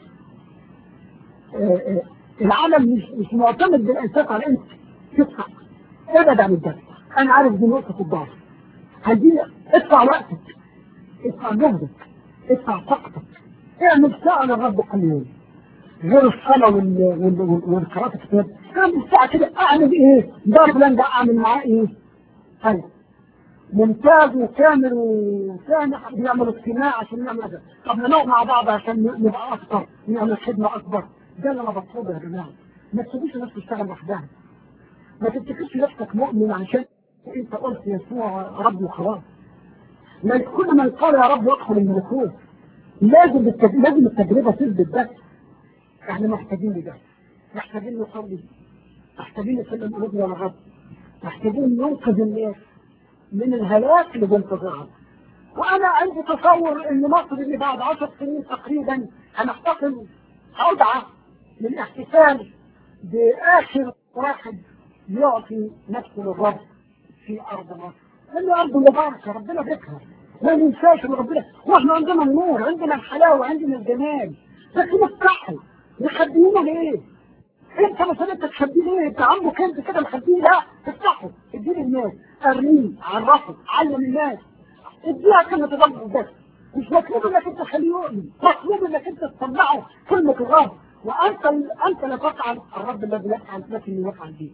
اه اه العمل مش مش معتمد بالاساس على انت تدفع ابعد عن الدفع انا عارف دي نقطه الضعف هدي ادفع وقتك ادفع جهدك ادفع طاقتك اعمل ساعة للرب كل يوم غير الصلاة وال- وال- وال- والقراءة الكتاب اعمل ساعة كده اعمل ايه؟ ضرب لان ده اعمل معاه ايه؟ طيب ممتاز وكامل وثاني بيعمل اجتماع عشان نعمل هذا طب نقعد مع بعض عشان نبقى اكتر نعمل خدمة اكبر ده اللي انا بطلبه يا جماعة ما تسيبوش الناس تشتغل لوحدها ما تفتكرش نفسك مؤمن عشان انت قلت يسوع ربي وخلاص ما كل من قال يا رب يدخل الملكوت لازم التج... لازم التجربة تثبت ده احنا محتاجين لده محتاجين نصلي محتاجين نسلم قلوبنا للرب محتاجين ننقذ الناس من الهلاك اللي بينتظرها وانا عندي تصور ان مصر اللي بعد عشر سنين تقريبا هنحتفل أودعة من احتفال باخر واحد يعطي نفسه للرب في ارض مصر لان ارض مباركه ربنا بيتها ما ننساش ان ربنا واحنا عندنا النور عندنا الحلاوه عندنا الجمال لكن افتحوا مخبيينه ليه؟ انت مثلا انت تخبيه ليه؟ انت عمه كنز كده مخبيه لا افتحه اديه للناس ارميه عرفه علم الناس اديها كلمه تدبر بس مش مطلوب انك انت تخليه يؤمن مطلوب انك انت تسمعه كلمه الرب وانت انت لا تفعل الرب الذي يفعل لكن يفعل بيك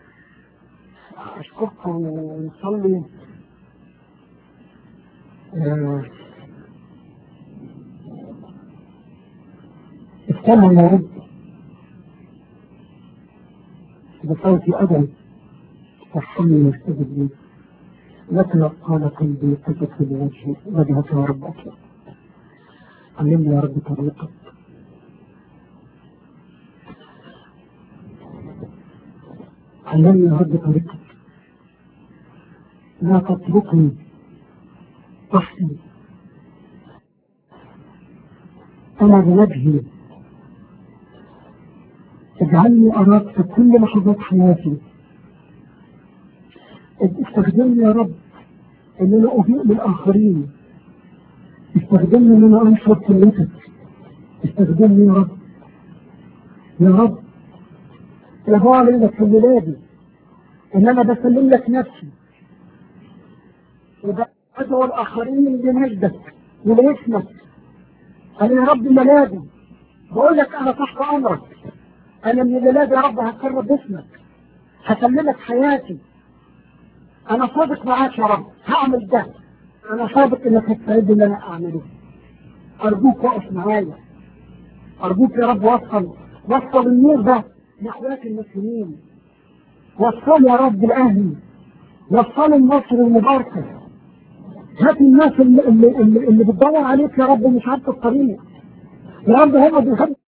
اشكركم ونصلي آه، استنى يا رب بصوت أدم فحمي يستجب لي لكن قال قلبي قصة الوجه وجهك يا رب أطلق علمني يا رب طريقك علمني يا رب طريقك لا تتركني وحدي أنا بوجهي اجعلني أراك في كل لحظات حياتي استخدمني يا رب ان انا اضيء للاخرين استخدمني ان انا انشر كلمتك استخدمني يا رب يا رب يا بعمل لك في ولادي ان انا بسلم لك نفسي وبدعو الاخرين لمجدك ولاسمك انا يا رب ميلادي بقول لك انا تحت امرك انا من الميلاد يا رب هقرب باسمك هسلمك حياتي انا صادق معاك يا رب هعمل ده انا صادق انك هتساعدني ان انا اعمله ارجوك وقف معايا ارجوك يا رب وصل وصل النور ده لاخواتي المسلمين وصل يا رب لاهلي وصل مصر المباركه هات الناس اللي, اللي, اللي, اللي بتدور عليك يا رب مش عارفه الطريق يا رب هم بيحبوا